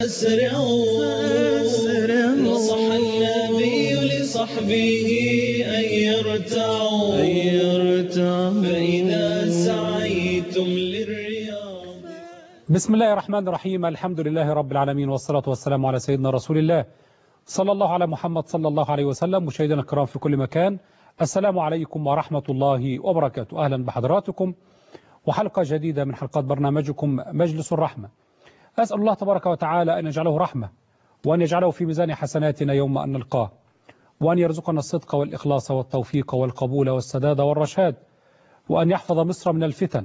أسرعوا نصح النبي لصحبه أن يرتعوا فإذا سعيتم للرياض بسم الله الرحمن الرحيم الحمد لله رب العالمين والصلاة والسلام على سيدنا رسول الله صلى الله على محمد صلى الله عليه وسلم مشاهدينا الكرام في كل مكان السلام عليكم ورحمة الله وبركاته أهلا بحضراتكم وحلقة جديدة من حلقات برنامجكم مجلس الرحمة أسأل الله تبارك وتعالى أن يجعله رحمة وأن يجعله في ميزان حسناتنا يوم أن نلقاه وأن يرزقنا الصدق والإخلاص والتوفيق والقبول والسداد والرشاد وأن يحفظ مصر من الفتن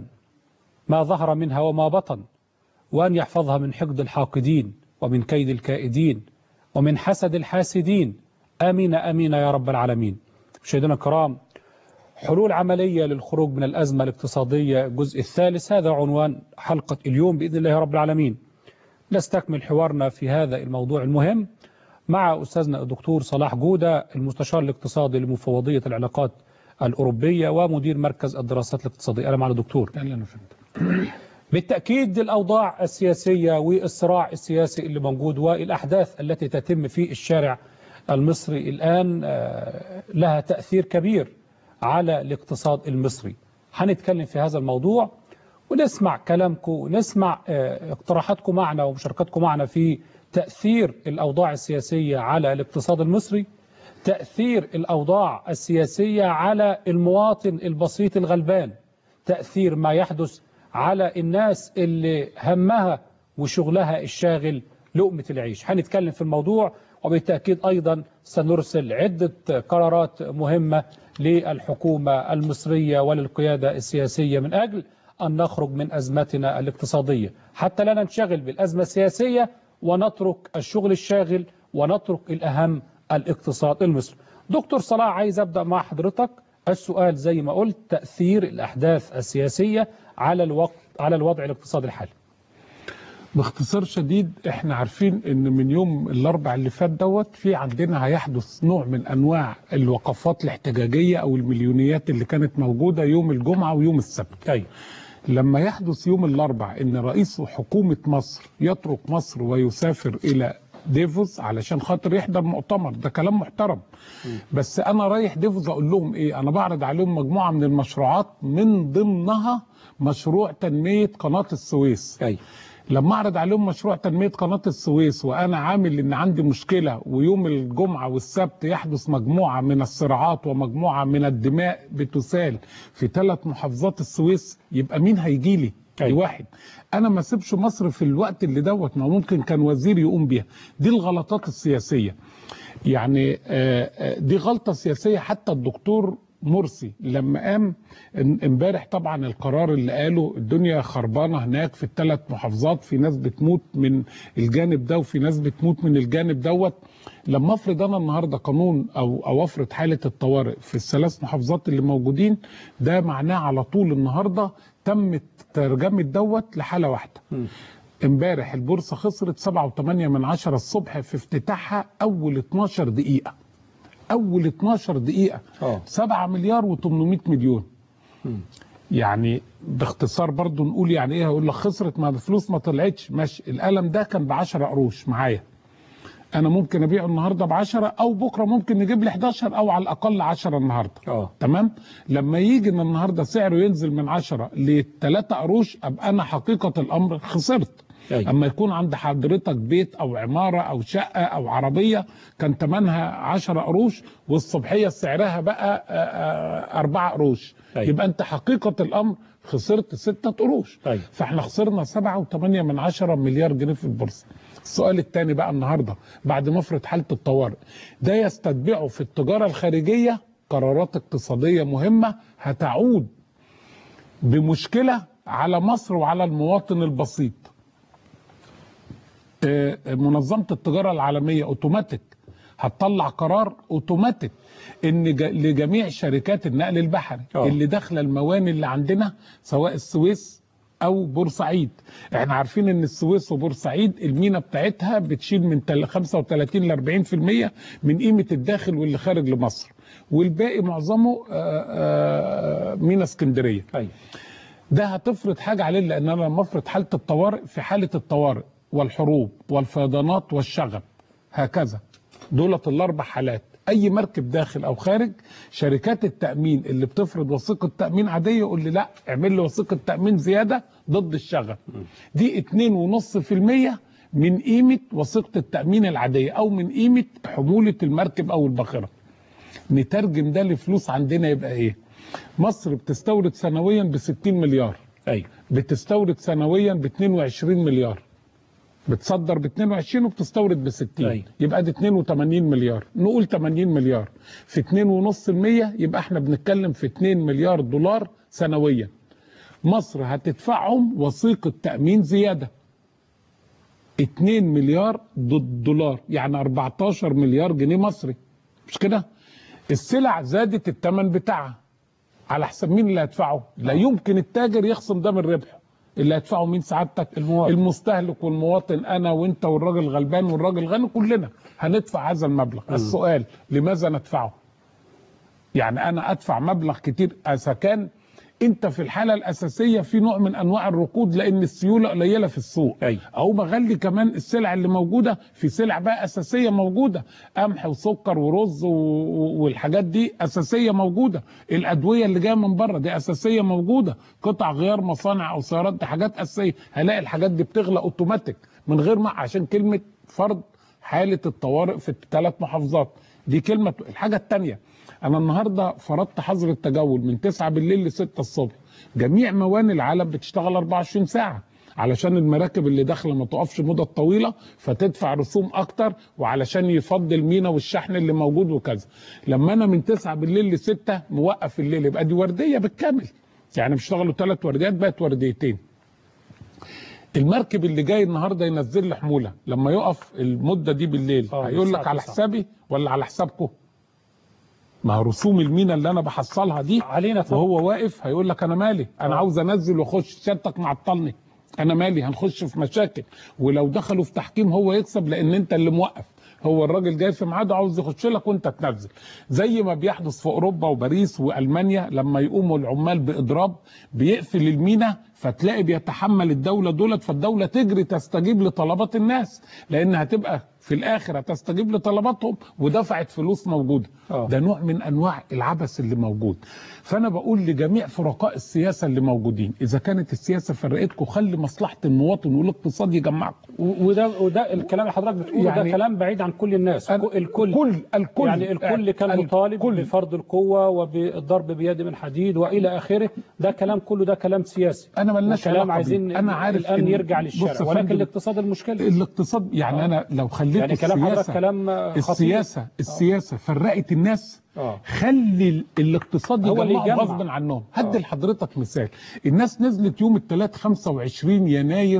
ما ظهر منها وما بطن وأن يحفظها من حقد الحاقدين ومن كيد الكائدين ومن حسد الحاسدين آمين آمين يا رب العالمين مشاهدينا الكرام حلول عملية للخروج من الأزمة الاقتصادية الجزء الثالث هذا عنوان حلقة اليوم بإذن الله رب العالمين نستكمل حوارنا في هذا الموضوع المهم مع أستاذنا الدكتور صلاح جودة المستشار الاقتصادي لمفوضية العلاقات الأوروبية ومدير مركز الدراسات الاقتصادية أهلا معنا دكتور أهلا وسهلا بالتأكيد الأوضاع السياسية والصراع السياسي اللي موجود والأحداث التي تتم في الشارع المصري الآن لها تأثير كبير على الاقتصاد المصري هنتكلم في هذا الموضوع ونسمع كلامكم ونسمع اقتراحاتكم معنا ومشاركاتكم معنا في تأثير الأوضاع السياسية على الاقتصاد المصري تأثير الأوضاع السياسية على المواطن البسيط الغلبان تأثير ما يحدث على الناس اللي همها وشغلها الشاغل لقمة العيش هنتكلم في الموضوع وبالتأكيد أيضا سنرسل عدة قرارات مهمة للحكومة المصرية وللقيادة السياسية من أجل أن نخرج من أزمتنا الاقتصادية حتى لا ننشغل بالأزمة السياسية ونترك الشغل الشاغل ونترك الأهم الاقتصاد المصري دكتور صلاح عايز أبدأ مع حضرتك السؤال زي ما قلت تأثير الأحداث السياسية على الوقت على الوضع الاقتصادي الحالي باختصار شديد احنا عارفين ان من يوم الاربع اللي فات دوت في عندنا هيحدث نوع من انواع الوقفات الاحتجاجيه او المليونيات اللي كانت موجوده يوم الجمعه ويوم السبت. أي. لما يحدث يوم الاربع ان رئيس حكومه مصر يترك مصر ويسافر الى ديفوس علشان خاطر يحضر مؤتمر ده كلام محترم بس انا رايح ديفوس اقول لهم ايه انا بعرض عليهم مجموعه من المشروعات من ضمنها مشروع تنميه قناه السويس أي. لما اعرض عليهم مشروع تنميه قناه السويس وانا عامل ان عندي مشكله ويوم الجمعه والسبت يحدث مجموعه من الصراعات ومجموعه من الدماء بتسال في ثلاث محافظات السويس يبقى مين هيجي لي؟ دي واحد انا ما اسيبش مصر في الوقت اللي دوت ما ممكن كان وزير يقوم بيها دي الغلطات السياسيه يعني دي غلطه سياسيه حتى الدكتور مرسي لما قام امبارح طبعا القرار اللي قاله الدنيا خربانه هناك في الثلاث محافظات في ناس بتموت من الجانب ده وفي ناس بتموت من الجانب دوت لما افرض انا النهارده قانون او او افرض حاله الطوارئ في الثلاث محافظات اللي موجودين ده معناه على طول النهارده تم ترجمه دوت لحاله واحده امبارح البورصه خسرت 7.8 من عشرة الصبح في افتتاحها اول 12 دقيقه اول 12 دقيقه أوه. 7 مليار و800 مليون م. يعني باختصار برضو نقول يعني ايه هقول لك خسرت ما الفلوس ما طلعتش ماشي القلم ده كان ب 10 قروش معايا انا ممكن ابيعه النهارده ب 10 او بكره ممكن نجيب لي 11 او على الاقل 10 النهارده أوه. تمام لما يجي ان النهارده سعره ينزل من 10 ل 3 قروش ابقى انا حقيقه الامر خسرت أي. اما يكون عند حضرتك بيت او عماره او شقه او عربيه كان ثمنها 10 قروش والصبحيه سعرها بقى 4 قروش أي. يبقى انت حقيقه الامر خسرت 6 قروش أي. فاحنا خسرنا 7.8 من 10 مليار جنيه في البورصه السؤال الثاني بقى النهارده بعد ما افرض حاله الطوارئ ده يستتبعه في التجاره الخارجيه قرارات اقتصاديه مهمه هتعود بمشكله على مصر وعلى المواطن البسيط منظمه التجاره العالميه اوتوماتيك هتطلع قرار اوتوماتيك ان لجميع شركات النقل البحري أوه. اللي داخله المواني اللي عندنا سواء السويس او بورسعيد احنا عارفين ان السويس وبورسعيد المينا بتاعتها بتشيل من 35 ل 40% من قيمه الداخل واللي خارج لمصر والباقي معظمه مينا اسكندريه أيوة. ده هتفرض حاجه عليه لان انا لما افرض حاله الطوارئ في حاله الطوارئ والحروب والفيضانات والشغب هكذا دولت الاربع حالات اي مركب داخل او خارج شركات التامين اللي بتفرض وثيقه تامين عاديه يقول لي لا اعمل لي وثيقه تامين زياده ضد الشغب دي 2.5% من قيمه وثيقه التامين العاديه او من قيمه حموله المركب او الباخره نترجم ده لفلوس عندنا يبقى ايه مصر بتستورد سنويا ب 60 مليار ايوه بتستورد سنويا ب 22 مليار بتصدر ب 22 وبتستورد ب 60 أيوة. يبقى دي 82 مليار نقول 80 مليار في 2.5% يبقى احنا بنتكلم في 2 مليار دولار سنويا مصر هتدفعهم وثيقة تأمين زيادة 2 مليار د- دولار يعني 14 مليار جنيه مصري مش كده السلع زادت الثمن بتاعها على حساب مين اللي هيدفعه لا يمكن التاجر يخصم ده من ربحه اللي هيدفعه مين سعادتك المواطن. المستهلك والمواطن انا وانت والراجل الغلبان والراجل الغني كلنا هندفع هذا المبلغ السؤال لماذا ندفعه يعني انا ادفع مبلغ كتير اذا كان انت في الحاله الاساسيه في نوع من انواع الركود لان السيوله قليله في السوق أيوة. او بغلي كمان السلع اللي موجوده في سلع بقى اساسيه موجوده قمح وسكر ورز و- و- والحاجات دي اساسيه موجوده الادويه اللي جايه من بره دي اساسيه موجوده قطع غيار مصانع او سيارات دي حاجات اساسيه هلاقي الحاجات دي بتغلى اوتوماتيك من غير ما عشان كلمه فرض حاله الطوارئ في الثلاث محافظات دي كلمه الحاجه الثانيه انا النهارده فرضت حظر التجول من 9 بالليل ل 6 الصبح جميع مواني العالم بتشتغل 24 ساعه علشان المراكب اللي داخله ما تقفش مده طويله فتدفع رسوم اكتر وعلشان يفضي المينا والشحن اللي موجود وكذا لما انا من 9 بالليل ل 6 موقف الليل يبقى دي ورديه بالكامل يعني بيشتغلوا ثلاث ورديات بقت ورديتين المركب اللي جاي النهارده ينزل لي حموله لما يقف المده دي بالليل آه، هيقول الساعة لك على 9. حسابي ولا على حسابكم ما هو رسوم المينا اللي انا بحصلها دي علينا طبعا. وهو واقف هيقول لك انا مالي انا آه. عاوز انزل واخش سيادتك معطلني انا مالي هنخش في مشاكل ولو دخلوا في تحكيم هو يكسب لان انت اللي موقف هو الراجل جاي في ميعاده عاوز يخش لك وانت تنزل زي ما بيحدث في اوروبا وباريس والمانيا لما يقوموا العمال باضراب بيقفل المينا فتلاقي بيتحمل الدوله دولت فالدوله تجري تستجيب لطلبات الناس لان هتبقى في الاخر هتستجيب لطلباتهم ودفعت فلوس موجوده آه. ده نوع من انواع العبث اللي موجود فانا بقول لجميع فرقاء السياسه اللي موجودين اذا كانت السياسه فرقتكم خلي مصلحه المواطن والاقتصاد يجمعكم و- وده وده الكلام اللي حضرتك بتقوله يعني- ده كلام بعيد عن كل الناس أنا- الكل الكل الكل يعني الكل كان مطالب الكل. بفرض القوة وبالضرب بيد من حديد وإلى آخره ده كلام كلله ده كلام سياسي انا ملناش كلام علاقة عايزين بيه. انا عارف الآن إن- يرجع بص للشارع يا ولكن فندم، الاقتصاد المشكلة الاقتصاد يعني آه. انا لو خليت يعني كلام حضرتك السياسه كلام خطير السياسه السياسه فرقت الناس آه. خلي ال- الاقتصاد هو اللي يجمعهم يجمع. غصب عنهم هدي آه. لحضرتك مثال الناس نزلت يوم الثلاث 25 يناير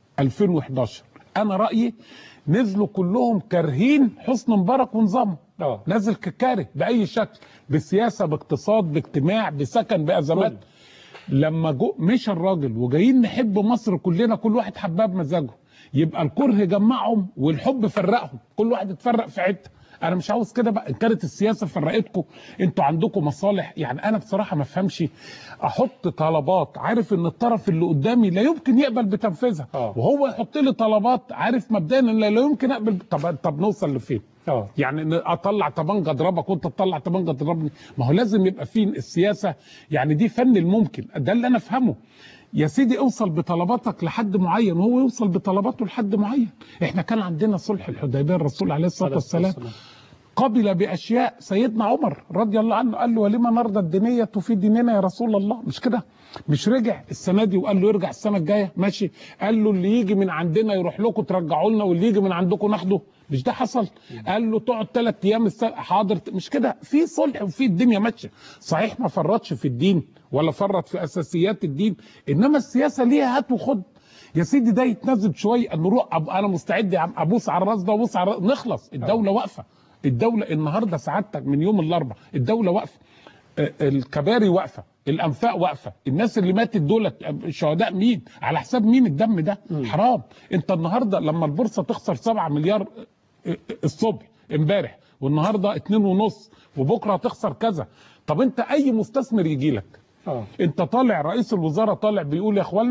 2011 انا رايي نزلوا كلهم كارهين حسن مبارك ونظامه آه. نازل كاره باي شكل بسياسه باقتصاد باجتماع بسكن بازمات كل. لما جو مشى الراجل وجايين نحب مصر كلنا كل واحد حبها بمزاجه يبقى الكره جمعهم والحب فرقهم كل واحد اتفرق في حته انا مش عاوز كده بقى ان كانت السياسه فرقتكم انتوا عندكم مصالح يعني انا بصراحه ما افهمش احط طلبات عارف ان الطرف اللي قدامي لا يمكن يقبل بتنفيذها آه. وهو يحط لي طلبات عارف مبدئيا ان لا يمكن اقبل طب طب نوصل لفين اه يعني ان اطلع طبنجه اضربك وانت تطلع طبنجه تضربني ما هو لازم يبقى في السياسه يعني دي فن الممكن ده اللي انا افهمه يا سيدي اوصل بطلباتك لحد معين وهو يوصل بطلباته لحد معين احنا كان عندنا صلح الحديبيه الرسول عليه الصلاه والسلام قبل باشياء سيدنا عمر رضي الله عنه قال له ولما نرضى الدينيه في ديننا يا رسول الله مش كده مش رجع السنه دي وقال له يرجع السنه الجايه ماشي قال له اللي يجي من عندنا يروح لكم ترجعوا لنا واللي يجي من عندكم ناخده مش ده حصل قال له تقعد ثلاث ايام السنة حاضر مش كده في صلح وفي الدنيا ماشيه صحيح ما فرطش في الدين ولا فرط في اساسيات الدين انما السياسه ليها هات وخد يا سيدي ده يتنزل شويه نروح أب... انا مستعد يا عم ابوس على الراس ده وابوس على الراس نخلص الدوله واقفه الدوله النهارده سعادتك من يوم الاربعاء الدوله واقفه آه، الكباري واقفه الانفاق واقفه الناس اللي ماتت دول الشهداء مين على حساب مين الدم ده حرام انت النهارده لما البورصه تخسر 7 مليار آه، آه، الصبح امبارح والنهارده اتنين ونص وبكره هتخسر كذا طب انت اي مستثمر يجي لك اه انت طالع رئيس الوزراء طالع بيقول يا اخوانا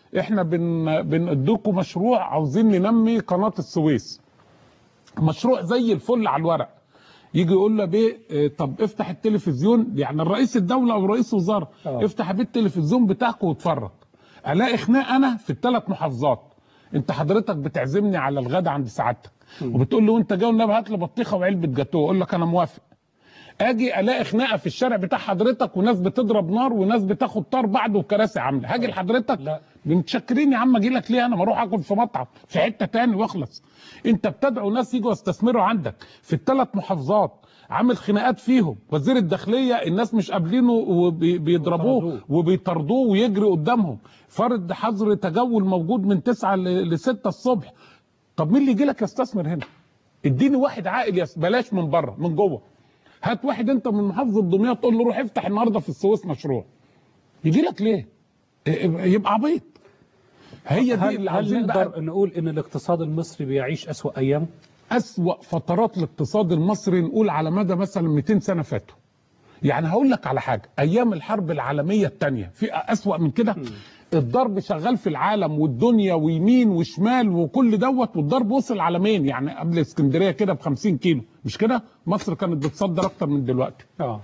احنا بن بنديكم مشروع عاوزين ننمي قناه السويس مشروع زي الفل على الورق يجي يقول له بيه اه، طب افتح التلفزيون يعني الرئيس الدوله او رئيس وزاره آه. افتح بيه التلفزيون بتاعك واتفرج الاقي خناق انا في الثلاث محافظات انت حضرتك بتعزمني على الغدا عند سعادتك وبتقول له وانت جاي والنبي هات لي بطيخه وعلبه جاتوه اقول لك انا موافق اجي الاقي خناقه في الشارع بتاع حضرتك وناس بتضرب نار وناس بتاخد طار بعض وكراسي عامله هاجي لحضرتك لا. متشكرين يا عم اجي لك ليه انا ما اروح اكل في مطعم في حته تاني واخلص انت بتدعو ناس يجوا يستثمروا عندك في الثلاث محافظات عامل خناقات فيهم وزير الداخليه الناس مش قابلينه وبيضربوه وطردوه. وبيطردوه ويجري قدامهم فرض حظر تجول موجود من 9 ل 6 الصبح طب مين اللي يجي لك يستثمر هنا اديني واحد عاقل يس بلاش من بره من جوه هات واحد انت من محافظه دمياط تقول له روح افتح النهارده في السويس مشروع يجي لك ليه اه، يبقى عبيط هي دي هل, اللي هل عاوزين بقى نقدر نقول ان الاقتصاد المصري بيعيش اسوأ ايامه أسوأ فترات الاقتصاد المصري نقول على مدى مثلا 200 سنة فاتوا يعني هقول لك على حاجة أيام الحرب العالمية الثانية في أسوأ من كده الضرب شغال في العالم والدنيا ويمين وشمال وكل دوت والضرب وصل عالمين يعني قبل اسكندرية كده ب 50 كيلو مش كده مصر كانت بتصدر أكتر من دلوقتي اه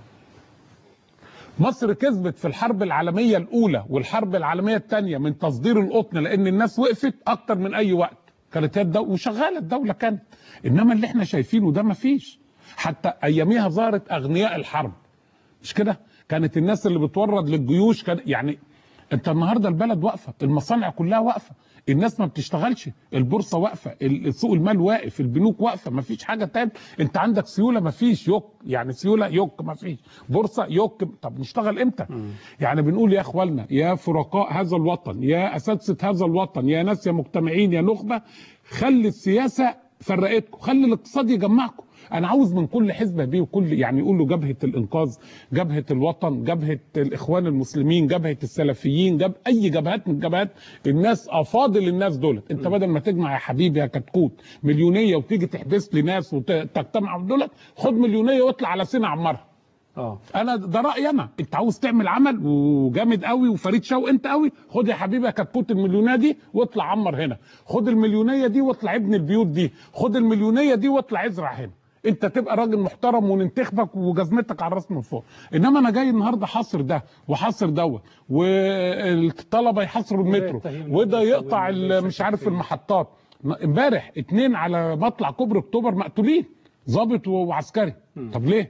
مصر كسبت في الحرب العالمية الأولى والحرب العالمية الثانية من تصدير القطن لأن الناس وقفت أكتر من أي وقت كانت هي الدولة وشغالة الدولة كانت إنما اللي احنا شايفينه ده مفيش حتى أياميها ظهرت أغنياء الحرب مش كده كانت الناس اللي بتورد للجيوش كان يعني انت النهارده البلد واقفه المصانع كلها واقفه الناس ما بتشتغلش البورصه واقفه ال- سوق المال واقف البنوك واقفه ما فيش حاجه تاني انت عندك سيوله ما فيش يوك يعني سيوله يوك ما فيش بورصه يوك طب نشتغل امتى يعني بنقول يا اخوالنا يا فرقاء هذا الوطن يا اساتذه هذا الوطن يا ناس يا مجتمعين يا نخبه خلي السياسه فرقتكم خلي الاقتصاد يجمعكم انا عاوز من كل حزب بيه وكل يعني يقولوا جبهه الانقاذ جبهه الوطن جبهه الاخوان المسلمين جبهه السلفيين جب اي جبهات من الجبهات الناس افاضل الناس دولت انت بدل ما تجمع يا حبيبي يا كتكوت مليونيه وتيجي تحبس لي ناس وتجتمع دولت خد مليونيه واطلع على سينا عمرها اه انا ده رايي انا انت عاوز تعمل عمل وجامد قوي وفريد شوقي انت قوي خد يا حبيبي يا كتكوت المليونيه دي واطلع عمر هنا خد المليونيه دي واطلع ابن البيوت دي خد المليونيه دي واطلع ازرع هنا انت تبقى راجل محترم وننتخبك وجزمتك على الراس من فوق انما انا جاي النهارده حاصر ده وحاصر دوت والطلبه يحاصروا المترو يتهم وده الناس يقطع ال- والناس مش عارف الشخصية. المحطات امبارح اتنين على مطلع كوبري اكتوبر مقتولين ضابط وعسكري طب ليه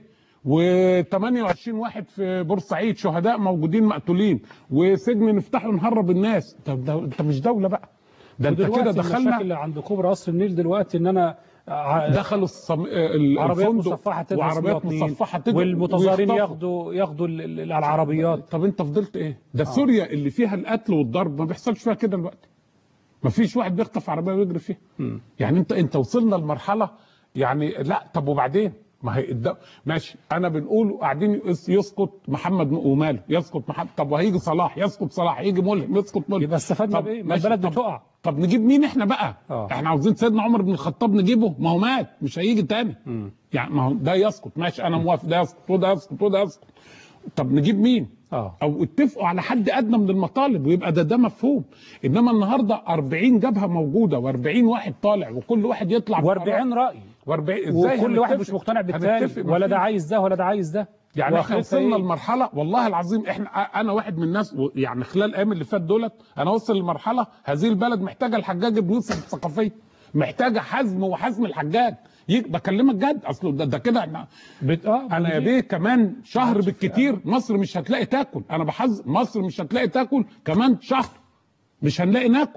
و28 واحد في بورسعيد شهداء موجودين مقتولين وسجن نفتحه نهرب الناس طب ده انت مش دوله بقى ده انت ودلوقتي كده المشاكل دخلنا اللي عند كوبري قصر النيل دلوقتي ان انا ع- دخلوا الصم... ال- عربيات الفندق مصفحه تدرس وعربيات مواطنين مصفحه تدرس والمتظاهرين ويخطفوا. ياخدوا ياخدوا ال- ال- العربيات طب انت فضلت ايه ده سوريا اللي فيها القتل والضرب ما بيحصلش فيها كده دلوقتي ما فيش واحد بيخطف عربيه ويجري فيها يعني انت انت وصلنا لمرحله يعني لا طب وبعدين ما هي الد... ماشي انا بنقول قاعدين يس- يسقط محمد م- وماله يسقط محمد طب وهيجي صلاح يسقط صلاح يجي ملهم يسقط ملهم يبقى استفدنا طب بايه؟ ما ماشي، البلد طب- بتقع طب نجيب مين احنا بقى آه. احنا عاوزين سيدنا عمر بن الخطاب نجيبه ما هو مات مش هيجي تاني يعني ما هو ده يسقط ماشي انا موافق ده يسقط وده يسقط وده يسقط طب نجيب مين اه او اتفقوا على حد ادنى من المطالب ويبقى ده ده مفهوم انما النهارده 40 جبهه موجوده و40 واحد طالع وكل واحد يطلع و40 راي و40 ازاي وكل واحد هنتفق؟ مش مقتنع بالتاني هنتفق ولا ده مفيش. عايز ده ولا ده عايز ده يعني احنا وآخرتها وصلنا إيه؟ لمرحله والله العظيم احنا انا واحد من الناس و- يعني خلال الايام اللي فات دولت انا وصل لمرحله هذه البلد محتاجه الحجاج بن يوسف الثقافيه محتاجه حزم وحزم الحجاج يج- بكلمك جد اصل ده, ده كده احنا بت... اه انا يا بنجيب. بيه كمان شهر بالكتير مصر مش هتلاقي تاكل انا بحذر مصر مش هتلاقي تاكل كمان شهر مش هنلاقي ناكل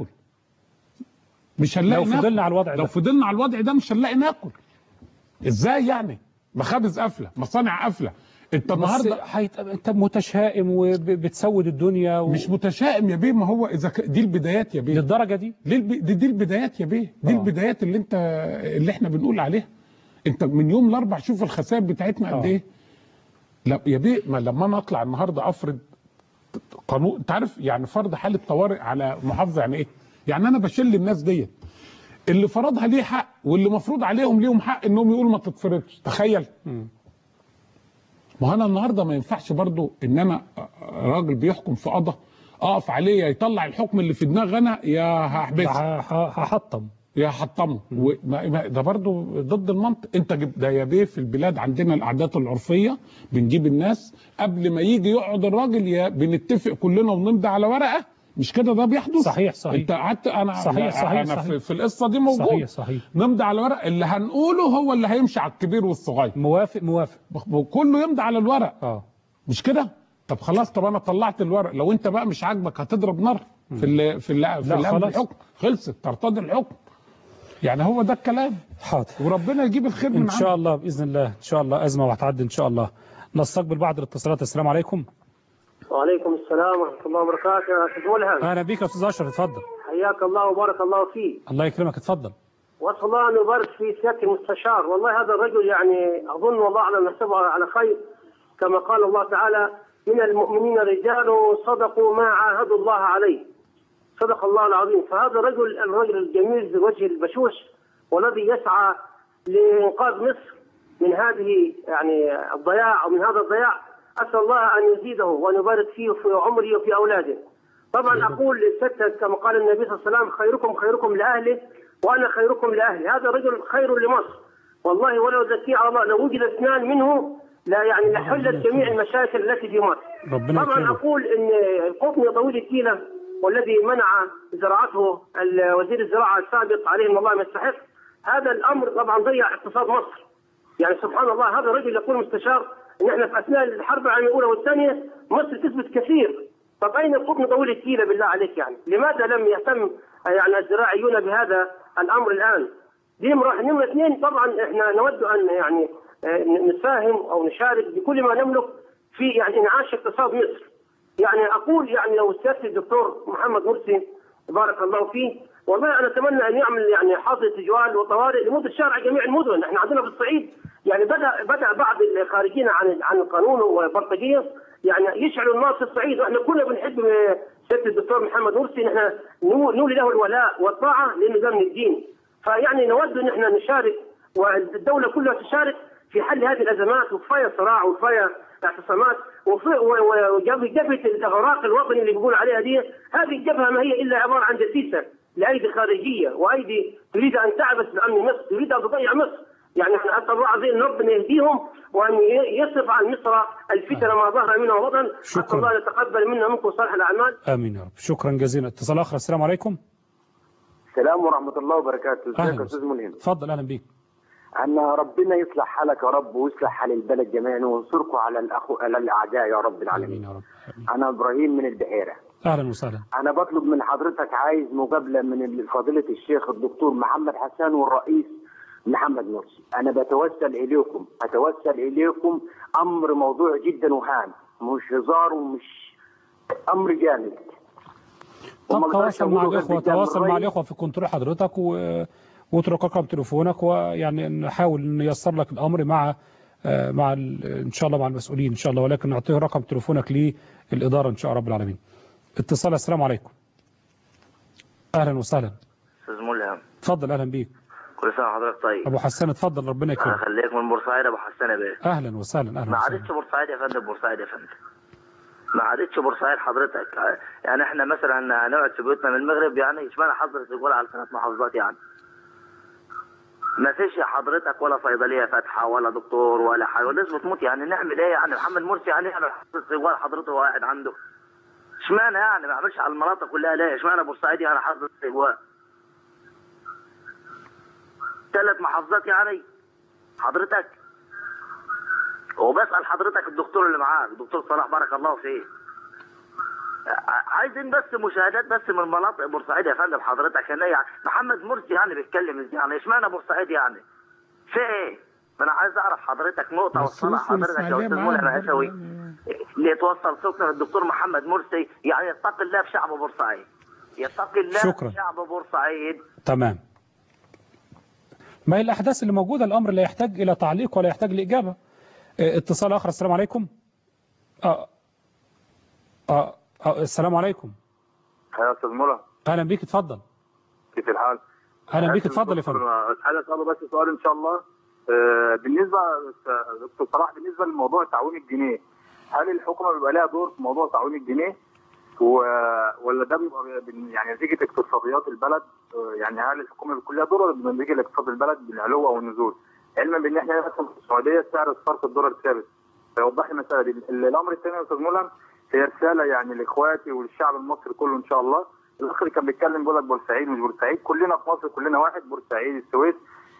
مش هنلاقي لو ناكل. فضلنا على الوضع لو ده فضلنا على الوضع ده مش هنلاقي ناكل ازاي يعني مخابز قافله مصانع قافله انت بس النهارده حيت... انت متشائم وبتسود الدنيا و... مش متشائم يا بيه ما هو اذا ك... دي البدايات يا بيه للدرجه دي دي, الب... دي, دي البدايات يا بيه دي آه. البدايات اللي انت اللي احنا بنقول عليها انت من يوم الاربع شوف الخسائر بتاعتنا قد آه. ايه لا يا بيه ما لما انا اطلع النهارده افرض قانون انت عارف يعني فرض حاله طوارئ على محافظه يعني ايه؟ يعني انا بشل الناس ديت اللي فرضها ليه حق واللي مفروض عليهم ليهم حق انهم يقولوا ما تتفرضش تخيل مم. ما هو انا النهارده ما ينفعش برضو ان انا راجل بيحكم في قضاء اقف عليه يا يطلع الحكم اللي في دماغي انا يا هحبسه ه- ه- هحطم يا حطمه وما- ما- ده برضو ضد المنطق انت جب ده يا بيه في البلاد عندنا العادات العرفيه بنجيب الناس قبل ما يجي يقعد الراجل يا بنتفق كلنا ونمضي على ورقه مش كده ده بيحدث صحيح، صحيح. انت قعدت انا صحيح، صحيح، انا صحيح. في, في القصه دي موجود صحيح صحيح نمضي على ورق اللي هنقوله هو اللي هيمشي على الكبير والصغير موافق موافق وكله يمضي على الورق اه مش كده طب خلاص طب انا طلعت الورق لو انت بقى مش عاجبك هتضرب نار في ال في ال في لا، الأمن خلاص. الحكم خلصت ترتضي الحكم يعني هو ده الكلام حاضر وربنا يجيب الخير من ان عنده شاء الله باذن الله ان شاء الله ازمه وهتعدي ان شاء الله نستقبل بعض الاتصالات السلام عليكم وعليكم السلام ورحمة الله وبركاته يا أستاذ ملهم اهلا بيك يا استاذ اشرف اتفضل حياك الله وبارك الله فيك الله يكرمك اتفضل وأسأل الله أن يبارك في سيادة المستشار والله هذا الرجل يعني أظن والله أعلم نحسبه على خير كما قال الله تعالى من المؤمنين رجال صدقوا ما عاهدوا الله عليه صدق الله العظيم فهذا الرجل الرجل الجميل بوجه البشوش والذي يسعى لإنقاذ مصر من هذه يعني الضياع أو من هذا الضياع أسأل الله أن يزيده وأن يبارك فيه وفي عمره وفي أولاده طبعا أقول للستة كما قال النبي صلى الله عليه وسلم خيركم خيركم لأهله وأنا خيركم لأهلي هذا رجل خير لمصر والله ولو زكي على الله لو وجد اثنان منه لا يعني لحلت جميع المشاكل التي في مصر ربنا طبعا يكرمك اقول ان القطن طويل التيله والذي منع زراعته ال- وزير الزراعه السابق عليه الله ما يستحق هذا الامر طبعا ضيع اقتصاد مصر يعني سبحان الله هذا الرجل يقول مستشار ان احنا في اثناء الحرب العالميه الاولى والثانيه مصر كسبت كثير طب اين القطن طويل التيله بالله عليك يعني؟ لماذا لم يهتم يعني الزراعيون بهذا الامر الان؟ دي نمرة نمرة اثنين طبعا احنا نود ان يعني آه، نساهم او نشارك بكل ما نملك في يعني انعاش اقتصاد مصر. يعني اقول يعني لو سياده الدكتور محمد مرسي بارك الله فيه والله انا اتمنى ان يعمل يعني حاضر تجوال وطوارئ لمده شارع جميع المدن، احنا عندنا في الصعيد يعني بدا بدا بعض الخارجين عن عن القانون والبلطجيه يعني يشعلوا النار في الصعيد واحنا كلنا بنحب سياده الدكتور محمد مرسي ان احنا نو- نولي له الولاء والطاعه لانه ده من الدين. فيعني نود ان احنا نشارك والدوله كلها تشارك في حل هذه الازمات وكفايه صراع وكفايه اعتصامات وفي- و- و- وجبهه الاغراق الوطني اللي بيقول عليها دي هذه الجبهه ما هي الا عباره عن دسيسه لايدي خارجيه وايدي تريد ان تعبث بامن مصر تريد ان تضيع مصر يعني احنا اسال الله عز وجل ان ربنا يهديهم وان ي- يصرف عن مصر الفتن ما ظهر منها وبطن شكراً. اسال الله ان يتقبل منا منكم صالح الاعمال امين يا رب شكرا جزيلا اتصال اخر السلام عليكم السلام ورحمة الله وبركاته ازيك اهلا يا أستاذ ملهم اتفضل اهلا بيك أن ربنا يصلح حالك يا رب ويصلح حال البلد جميعا وينصركم على الأخو على الأعداء يا رب امين العالمين يا رب آمين. أنا إبراهيم من البحيرة اهلا وسهلا أنا بطلب من حضرتك عايز مقابلة من فضيلة الشيخ الدكتور محمد حسان والرئيس محمد مرسي أنا بتوسل إليكم أتوسل إليكم أمر موضوع جدا وهام مش هزار ومش أمر جامد طب هم تواصل مع بيقولوا الاخوه قدام تواصل مع الرئيس. الاخوه في كنترول حضرتك و... واترك رقم تليفونك ويعني نحاول نيسر لك الامر مع آه، مع ال... ان شاء الله مع المسؤولين ان شاء الله ولكن نعطيه رقم تليفونك للاداره ان شاء رب العالمين. اتصال السلام عليكم. اهلا وسهلا استاذ ملهم اتفضل اهلا بيك كل سنه وحضرتك طيب ابو حسان اتفضل ربنا انا يكرمك خليك من بورسعيد ابو حسان يا بيه اهلا وسهلا اهلا ما وسهلا عادتش بورسعيد يا فندم بورسعيد يا فندم ما عادتش بورسعيد حضرتك يعني احنا مثلا هنقعد في بيوتنا من المغرب يعني اشمعنى حضرتك تقول على ثلاث محافظات يعني ما فيش يا حضرتك ولا صيدليه فاتحه ولا دكتور ولا حاجه والناس بتموت يعني نعمل ايه يعني محمد مرسي يعني يعني حضرتك ولا حضرته هو قاعد عنده اشمعنى يعني ما عملش على المناطق كلها ليه اشمعنى بورسعيد يعني حضرتك اجواء ثلاث محافظات يعني حضرتك وبسأل حضرتك الدكتور اللي معاك دكتور صلاح بارك الله فيه ع- عايزين بس مشاهدات بس من مناطق بورسعيد يا فندم حضرتك هنا يعني محمد مرسي يعني بيتكلم ازاي يعني اشمعنى بورسعيد يعني في ايه؟ ما انا عايز اعرف حضرتك نقطه بس وصلها وصل حضرتك يا إسماعيلية استاذ معانا مولى برضه هشوي يعني. اللي يتوصل صوتنا للدكتور محمد مرسي يعني يتقي الله في شعب بورسعيد يتقي الله شكراً. في شعب بورسعيد تمام ما هي الأحداث اللي موجودة الأمر لا يحتاج إلى تعليق ولا يحتاج لإجابة اه، اتصال آخر السلام عليكم آه. آه. آه. السلام عليكم يا استاذ مولى أهلا بيك اتفضل كيف الحال؟ أهلا بيك اتفضل يا فندم عايز اساله بس سؤال ان شاء الله آه، بالنسبه دكتور صلاح بالنسبه لموضوع تعويم الجنيه هل الحكومه بيبقى لها دور في موضوع تعويم الجنيه؟ و- ولا ده من- يعني نتيجه اقتصاديات البلد آه، يعني هل الحكومه بيكون لها دور ولا نتيجه اقتصاد البلد بالعلو او النزول؟ علما بان احنا مثلا في السعوديه سعر الصرف الدولار ثابت فيوضح لي المساله دي ال- الامر الثاني يا استاذ ملهم هي رساله يعني لاخواتي وللشعب المصري كله ان شاء الله الاخ اللي كان بيتكلم بيقول لك بورسعيد مش بورسعيد كلنا في مصر كلنا واحد بورسعيد السويس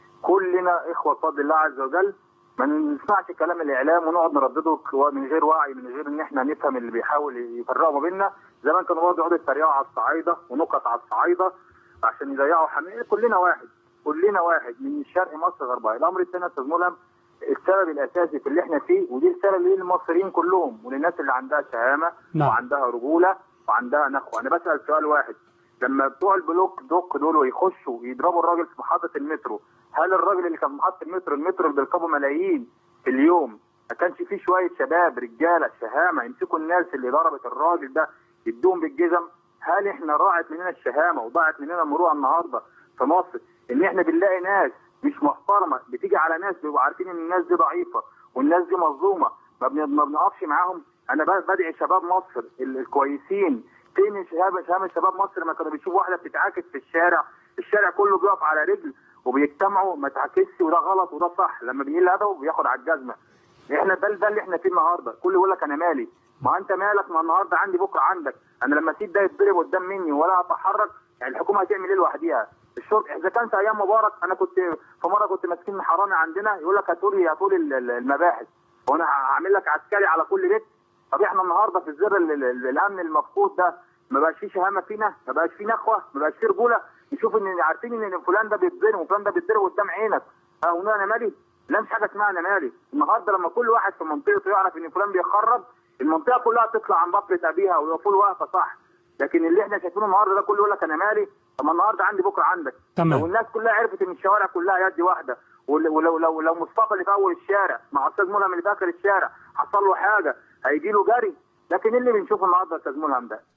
كلنا اخوه بفضل الله عز وجل ما نسمعش كلام الاعلام ونقعد نردده ك- من غير وعي من غير ان احنا نفهم اللي بيحاول يفرقوا ما بيننا زمان كانوا برضه يقعدوا يتريقوا على الصعايده ونكت على الصعايده عشان يضيعوا حماية كلنا واحد كلنا واحد من شرق مصر غربها الامر الثاني يا استاذ ملهم السبب الاساسي في اللي احنا فيه ودي رساله للمصريين كلهم وللناس اللي عندها شهامه نعم. وعندها رجوله وعندها نخوه انا بسال سؤال واحد لما بتوع البلوك دوك دول يخشوا يضربوا الراجل في محطه المترو هل الراجل اللي كان في محطه المترو المترو اللي بيركبوا ملايين في اليوم ما كانش فيه شويه شباب رجاله شهامه يمسكوا الناس اللي ضربت الراجل ده يدوهم بالجزم هل احنا راعت مننا الشهامه وضاعت مننا المروءه النهارده في مصر ان احنا بنلاقي ناس مش محترمه بتيجي على ناس بيبقوا عارفين ان الناس دي ضعيفه والناس دي مظلومه ما بن- ما بنقفش معاهم انا ب- بدعي شباب مصر ال- الكويسين فين شباب شباب شباب مصر لما كانوا بيشوفوا واحده بتتعاكس في الشارع الشارع كله بيقف على رجل وبيجتمعوا ما تعاكسش وده غلط وده صح لما بيقل ادبه بياخد على الجزمه احنا ده ده اللي احنا فيه النهارده كل يقول لك انا مالي ما انت مالك ما النهارده عندي بكره عندك انا لما اسيب ده يتضرب قدام مني ولا اتحرك يعني الحكومه هتعمل ايه لوحديها الشرطه اذا كانت ايام مبارك انا كنت في مره كنت ماسكين حرامي عندنا يقول لك هاتوا لي هاتوا لي ال- ال- المباحث وانا هعمل لك عسكري على كل بيت طب احنا النهارده في الزر ال- ال- الامن المفقود ده ما بقاش فيه شهامه فينا ما بقاش فيه نخوه ما بقاش فيه رجوله نشوف ان عارفين ان فلان ده بيتضرب وفلان ده بيتضرب قدام عينك اه ونقول انا مالي لا مش حاجه اسمها انا مالي النهارده لما كل واحد في منطقته يعرف ان فلان بيخرب المنطقه كلها تطلع عن بطلة ابيها ويقفوا له واقفه صح لكن اللي احنا شايفينه النهارده ده كله يقول لك انا مالي طب ما النهارده عندي بكره عندك تمام. لو الناس كلها عرفت ان الشوارع كلها يد واحده ول- ولو لو لو مصطفى اللي في اول الشارع مع استاذ ملهم اللي في اخر الشارع حصل له حاجه هيجي له جري لكن إيه اللي بنشوفه النهارده يا استاذ ملهم ده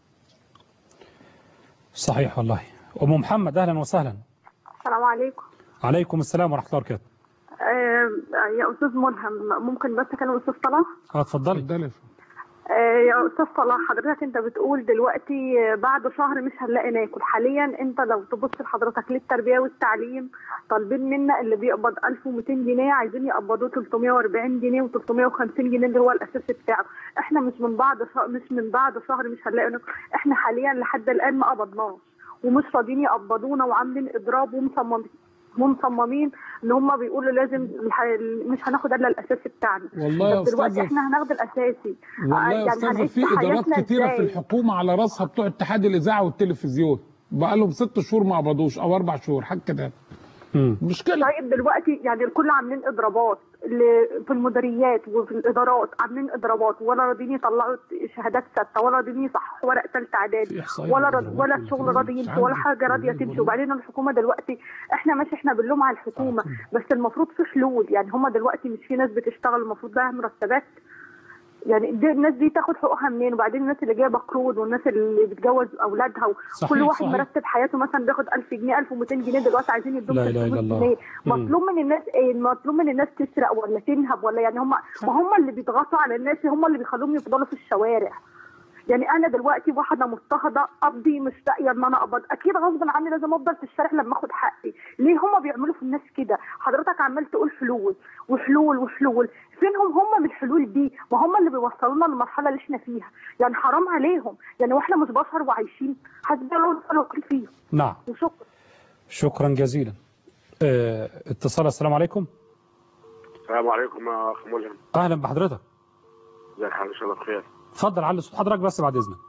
صحيح والله أم محمد أهلا وسهلا السلام عليكم عليكم السلام ورحمة الله وبركاته آه يا استاذ ملهم ممكن بس اكلم استاذ صلاح اه اتفضلي اتفضلي آه يا استاذ صلاح حضرتك انت بتقول دلوقتي آه، بعد شهر مش هنلاقي ناكل حاليا انت لو تبص لحضرتك للتربيه والتعليم طالبين منا اللي بيقبض 1200 جنيه عايزين يقبضوه 340 جنيه و350 جنيه اللي هو الاساسي بتاعه احنا مش من بعد شهر مش من بعد شهر مش هنلاقي ناكل احنا حاليا لحد الان ما قبضناش ومش راضيين يقبضونا وعاملين اضراب ومصممين ومصممين ان هم بيقولوا لازم الح- مش هناخد الا الاساسي بتاعنا والله يا طب دلوقتي أستاذة احنا هناخد الاساسي والله يا يعني استاذه هنعيش في ادارات حياتنا كتيره في إزاي؟ الحكومه على راسها بتوع اتحاد الاذاعه والتلفزيون بقى لهم ست شهور ما قبضوش او اربع شهور حاجه كده مم. مشكله طيب دلوقتي يعني الكل عاملين اضرابات ل- في المديريات وفي الادارات عاملين اضرابات ولا راضيين يطلعوا شهادات ثابته ولا راضيين يصححوا ورق ثالثه اعدادي إحصائيات ولا رد إضرابات ولا والكلام الشغل ده. راضي يمشي ولا حاجه راضيه تمشي وبعدين الحكومه دلوقتي احنا ماشي احنا بنلوم على الحكومه بس المفروض في حلول يعني هم دلوقتي مش في ناس بتشتغل المفروض لها مرتبات يعني دي الناس دي تاخد حقوقها منين وبعدين الناس اللي جايبه قروض والناس اللي بتجوز اولادها صحيح، وكل واحد صحيح. مرتب حياته مثلا بياخد 1000 جنيه 1200 جنيه دلوقتي عايزين يدوهم لا إله 300 إلا الله. جنيه مم. مطلوب من الناس ايه مطلوب من الناس تسرق ولا تنهب ولا يعني هم ما هم اللي بيضغطوا على الناس هم اللي بيخلوهم يفضلوا في الشوارع يعني انا دلوقتي واحده مضطهده قبضي مش لاقيه ان انا اقبض اكيد غصب عني لازم افضل في الشارع لما اخد حقي ليه هم بيعملوا في الناس كده حضرتك عمال تقول حلول وحلول وحلول فينهم هم من الحلول دي ما هم اللي بيوصلونا للمرحله اللي احنا فيها يعني حرام عليهم يعني واحنا مش بشر وعايشين حسبي الله ونعم الوكيل فيهم نعم وشكرا شكرا جزيلا اه اتصال السلام عليكم السلام عليكم يا اخ ملهم أهلا بحضرتك ازي الحال ان شاء الله بخير اتفضل علي صوت حضرتك بس بعد إذنك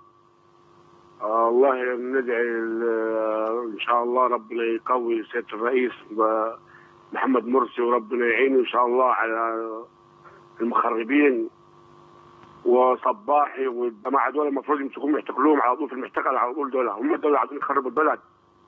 آه والله ندعي ال- ان شاء الله ربنا يقوي سياده الرئيس ب- محمد مرسي وربنا يعينه ان شاء الله على المخربين وصباحي والجماعه دول المفروض يمسكوهم يحتكلوهم على طول في المحتكل على طول دول هم دول عايزين يخربوا البلد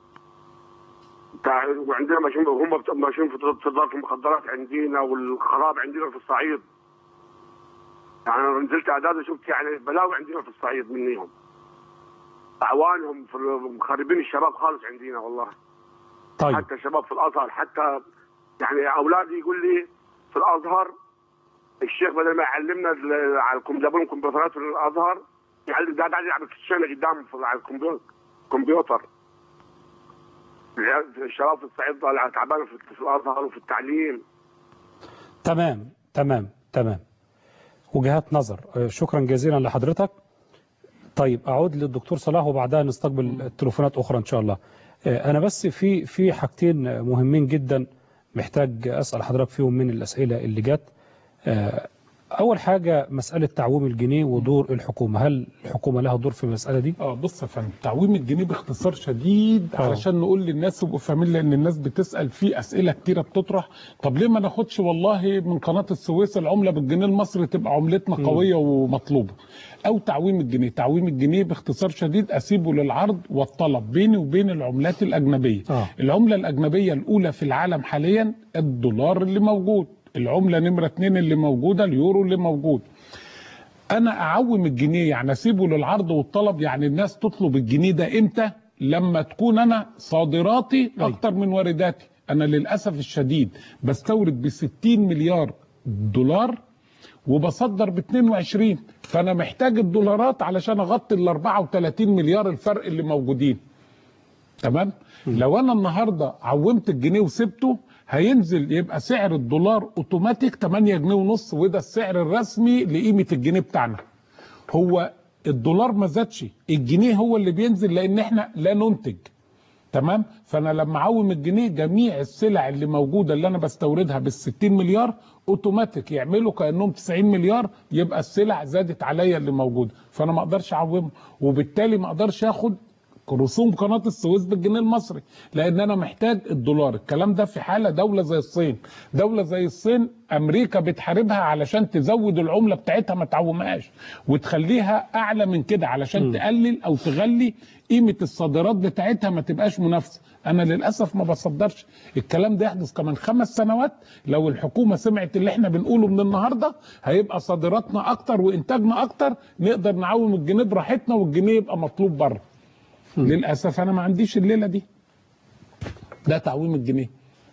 تع- وعندنا ماشيين هم بت- ماشيين في تجاره المخدرات عندنا والخراب عندنا في الصعيد يعني انا نزلت اعداد وشفت يعني بلاوي عندنا في الصعيد منهم اعوانهم في مخربين الشباب خالص عندنا والله طيب حتى الشباب في الازهر حتى يعني اولادي يقول لي في الازهر الشيخ بدل ما يعلمنا ال- على الكم- جابوا لهم كمبيوترات في الازهر يعني قاعد قاعد يلعب الكوتشينه قدام في- على الكمبيوتر كمبيوتر العيال- الشباب في الصعيد طالعه تعبانه في في الازهر وفي التعليم تمام تمام تمام وجهات نظر آه، شكرا جزيلا لحضرتك طيب اعود للدكتور صلاح وبعدها نستقبل تليفونات اخرى ان شاء الله آه، انا بس في في حاجتين مهمين جدا محتاج اسال حضرتك فيهم من الاسئله اللي جت آه، اول حاجه مساله تعويم الجنيه ودور الحكومه هل الحكومه لها دور في المساله دي اه بص يا فندم تعويم الجنيه باختصار شديد آه. علشان نقول للناس يبقوا فاهمين لان الناس بتسال في اسئله كتيره بتطرح طب ليه ما ناخدش والله من قناه السويس العمله بالجنيه المصري تبقى عملتنا قويه ومطلوبه او تعويم الجنيه تعويم الجنيه باختصار شديد اسيبه للعرض والطلب بيني وبين العملات الاجنبيه آه. العمله الاجنبيه الاولى في العالم حاليا الدولار اللي موجود العمله نمره اتنين اللي موجوده اليورو اللي موجود انا اعوم الجنيه يعني اسيبه للعرض والطلب يعني الناس تطلب الجنيه ده امتى لما تكون انا صادراتي اكتر من وارداتي انا للاسف الشديد بستورد ب 60 مليار دولار وبصدر ب 22 فانا محتاج الدولارات علشان اغطي ال 34 مليار الفرق اللي موجودين تمام لو انا النهارده عومت الجنيه وسبته هينزل يبقى سعر الدولار اوتوماتيك 8 جنيه ونص وده السعر الرسمي لقيمه الجنيه بتاعنا هو الدولار ما زادش الجنيه هو اللي بينزل لان احنا لا ننتج تمام فانا لما اعوم الجنيه جميع السلع اللي موجوده اللي انا بستوردها بال 60 مليار اوتوماتيك يعملوا كانهم 90 مليار يبقى السلع زادت عليا اللي موجوده فانا ما اقدرش اعومه وبالتالي ما اقدرش اخد رسوم قناه السويس بالجنيه المصري لان انا محتاج الدولار الكلام ده في حاله دوله زي الصين دوله زي الصين امريكا بتحاربها علشان تزود العمله بتاعتها ما تعومهاش وتخليها اعلى من كده علشان تقلل او تغلي قيمه الصادرات بتاعتها ما تبقاش منافسه انا للاسف ما بصدرش الكلام ده يحدث كمان خمس سنوات لو الحكومه سمعت اللي احنا بنقوله من النهارده هيبقى صادراتنا اكتر وانتاجنا اكتر نقدر نعوم الجنيه براحتنا والجنيه يبقى مطلوب بره للاسف انا ما عنديش الليله دي ده تعويم الجنيه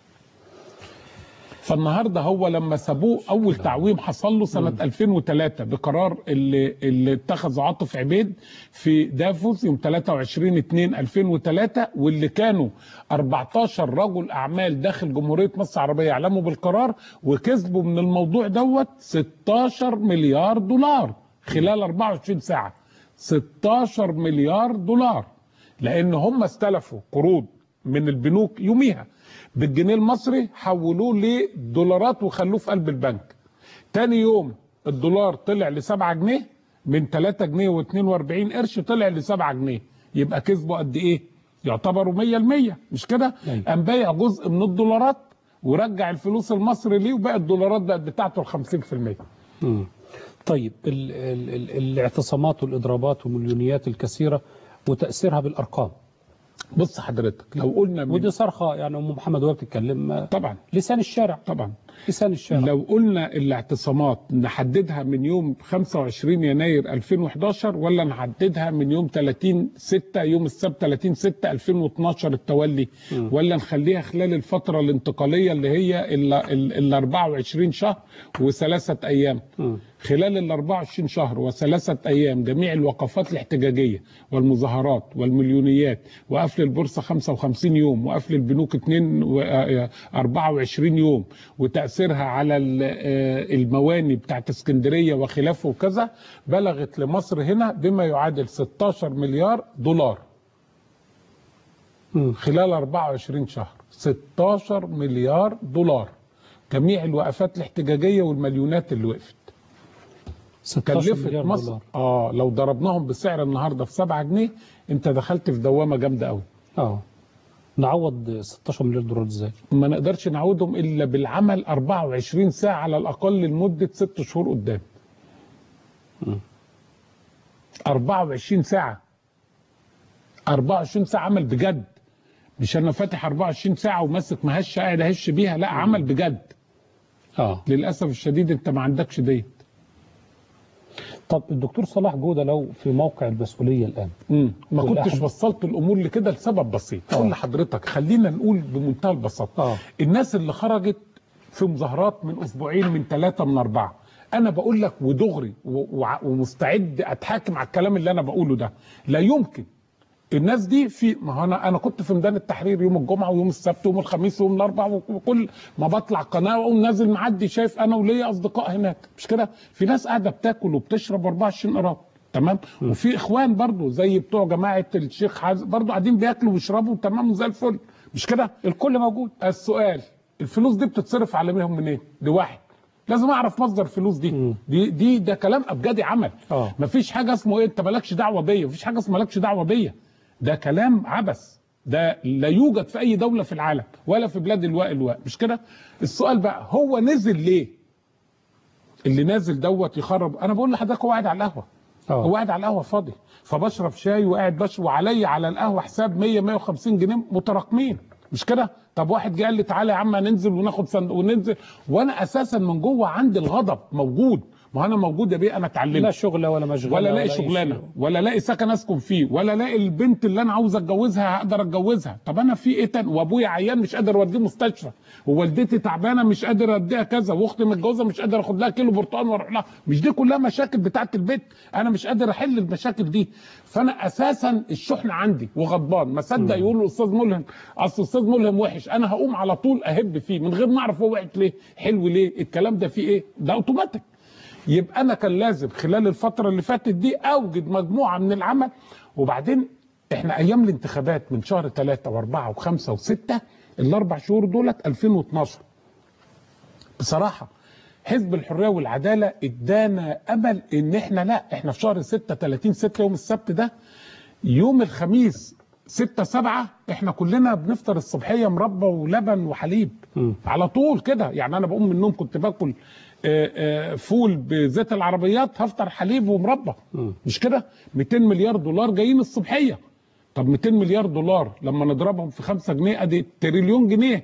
فالنهارده هو لما سابوه اول تعويم حصل له سنه 2003 بقرار اللي اللي اتخذه عاطف عبيد في دافوس يوم 23 2 2003 واللي كانوا 14 رجل اعمال داخل جمهوريه مصر العربيه يعلموا بالقرار وكسبوا من الموضوع دوت 16 مليار دولار خلال 24 ساعه 16 مليار دولار لان هم استلفوا قروض من البنوك يوميها بالجنيه المصري حولوه لدولارات وخلوه في قلب البنك تاني يوم الدولار طلع ل 7 جنيه من 3 جنيه و42 قرش طلع ل 7 جنيه يبقى كسبوا قد ايه يعتبروا 100% مش كده قام بايع جزء من الدولارات ورجع الفلوس المصري ليه وبقى الدولارات بقت بتاعته ال 50% مم. طيب ال ال ال الاعتصامات والاضرابات والمليونيات الكثيره وتاثيرها بالارقام بص حضرتك لو قلنا من ودي صرخه يعني ام محمد وهي بتتكلم طبعا لسان الشارع طبعا لسان الشارع لو قلنا الاعتصامات نحددها من يوم 25 يناير 2011 ولا نحددها من يوم 30 6 يوم السبت 30 6 2012 التولي م. ولا نخليها خلال الفترة الانتقالية اللي هي ال ال- ال 24 شهر وثلاثة أيام م. خلال ال 24 شهر وثلاثة أيام جميع الوقفات الاحتجاجية والمظاهرات والمليونيات وقفل البورصة 55 يوم وقفل البنوك 2 و- آه، 24 يوم وتأثيرها على ال- آه، المواني بتاعت اسكندرية وخلافه وكذا بلغت لمصر هنا بما يعادل 16 مليار دولار مم. خلال 24 شهر 16 مليار دولار جميع الوقفات الاحتجاجية والمليونات اللي وقفت 16 كلفت مليار مصر دولار اه لو ضربناهم بسعر النهارده في 7 جنيه انت دخلت في دوامه جامده قوي اه نعوض 16 مليار دولار ازاي ما نقدرش نعودهم الا بالعمل 24 ساعه على الاقل لمده 6 شهور قدام مم. 24 ساعه 24 ساعه عمل بجد مش انا فاتح 24 ساعه وماسك مهشه قاعد اهش بيها لا عمل بجد اه للاسف الشديد انت ما عندكش ديت طب الدكتور صلاح جوده لو في موقع المسؤوليه الان مم. ما في كنتش الأحد- وصلت الامور لكده لسبب بسيط آه. اقول لحضرتك خلينا نقول بمنتهى البساطه اه الناس اللي خرجت في مظاهرات من اسبوعين من ثلاثه من اربعه انا بقول لك ودغري و- وع- ومستعد اتحاكم على الكلام اللي انا بقوله ده لا يمكن الناس دي في ما هو انا انا كنت في ميدان التحرير يوم الجمعه ويوم السبت ويوم الخميس ويوم الاربعاء وكل ما بطلع قناه واقوم نازل معدي شايف انا وليا اصدقاء هناك مش كده في ناس قاعده بتاكل وبتشرب 24 قرار تمام وفي اخوان برضو زي بتوع جماعه الشيخ حازم برضو قاعدين بياكلوا ويشربوا تمام وزي الفل مش كده الكل موجود السؤال الفلوس دي بتتصرف على مين منين دي واحد لازم اعرف مصدر الفلوس دي دي دي ده كلام ابجدي عمل آه. مفيش حاجه اسمه ايه انت مالكش دعوه بيا مفيش حاجه اسمها مالكش دعوه بيا ده كلام عبث ده لا يوجد في اي دوله في العالم ولا في بلاد الواء الواء مش كده السؤال بقى هو نزل ليه اللي نازل دوت يخرب انا بقول لحضرتك هو قاعد على القهوه آه. هو قاعد على القهوه فاضي فبشرب شاي وقاعد بشرب وعلي على القهوه حساب 100 150 جنيه متراكمين مش كده طب واحد جه قال لي تعالى يا عم ننزل وناخد صندوق وننزل وانا اساسا من جوه عندي الغضب موجود ما انا موجود يا بيه انا اتعلمت لا شغل ولا مشغله ولا الاقي أي شغلانه شيء. ولا الاقي سكن اسكن فيه ولا الاقي البنت اللي انا عاوز اتجوزها هقدر اتجوزها طب انا في ايه تاني وابويا عيان مش قادر اوديه مستشفى ووالدتي تعبانه مش قادر اديها كذا واختي متجوزه مش قادر اخد لها كيلو برتقال واروح لها مش دي كلها مشاكل بتاعت البيت انا مش قادر احل المشاكل دي فانا اساسا الشحن عندي وغضبان ما صدق يقول الاستاذ ملهم اصل الاستاذ ملهم وحش انا هقوم على طول اهب فيه من غير ما اعرف هو وحش ليه حلو ليه الكلام ده فيه ايه ده اوتوماتيك يبقى انا كان لازم خلال الفتره اللي فاتت دي اوجد مجموعه من العمل وبعدين احنا ايام الانتخابات من شهر 3 و4 و5 و6 الاربع شهور دولت 2012 بصراحه حزب الحريه والعداله ادانا امل ان احنا لا احنا في شهر 6 30 6 يوم السبت ده يوم الخميس 6 7 احنا كلنا بنفطر الصبحيه مربى ولبن وحليب على طول كده يعني انا بقوم من النوم كنت باكل آه، آه، فول بزيت العربيات هفطر حليب ومربى مش كده 200 مليار دولار جايين الصبحيه طب 200 مليار دولار لما نضربهم في 5 جنيه ادي تريليون جنيه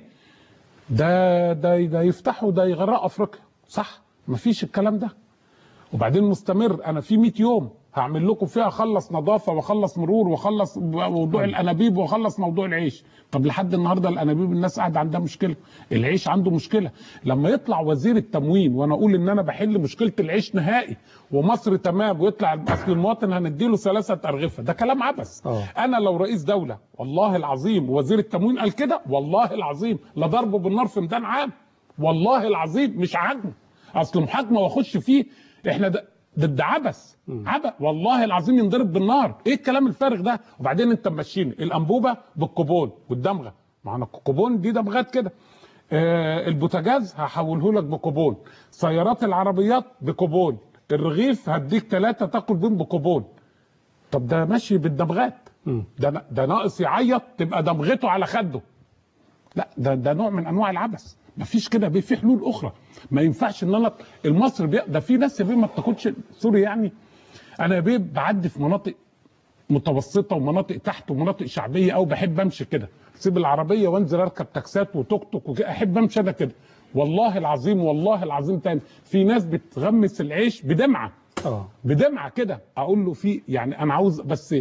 ده ده ده يفتحوا ده يغرقوا افريقيا صح مفيش الكلام ده وبعدين مستمر انا في 100 يوم هعمل لكم فيها اخلص نظافه واخلص مرور واخلص موضوع الانابيب واخلص موضوع العيش طب لحد النهارده الانابيب الناس قاعده عندها مشكله العيش عنده مشكله لما يطلع وزير التموين وانا اقول ان انا بحل مشكله العيش نهائي ومصر تمام ويطلع اصل المواطن هنديله ثلاثه ارغفه ده كلام عبث آه. انا لو رئيس دوله والله العظيم وزير التموين قال كده والله العظيم لضربه بالنار في ميدان عام والله العظيم مش عاجبه اصل محاكمه واخش فيه احنا ده ده, ده عبث عبث والله العظيم ينضرب بالنار ايه الكلام الفارغ ده وبعدين انت ماشيين الانبوبه بالكوبون والدمغه ما انا الكوبون دي دمغات كده آه البوتاجاز هحوله لك بكوبون سيارات العربيات بكوبون الرغيف هديك ثلاثه تاكل بيهم بكوبون طب ده ماشي بالدمغات ده ده ناقص يعيط تبقى دمغته على خده لا ده ده نوع من انواع العبث مفيش كده بيه في حلول اخرى ما ينفعش ان انا المصري بي... ده في ناس يا بيه ما بتاخدش سوري يعني انا يا بيه بعدي في مناطق متوسطه ومناطق تحت ومناطق شعبيه او بحب امشي كده اسيب العربيه وانزل اركب تاكسات وتوك توك وكده احب امشي انا كده والله العظيم والله العظيم تاني في ناس بتغمس العيش بدمعه اه بدمعه كده اقول له في يعني انا عاوز بس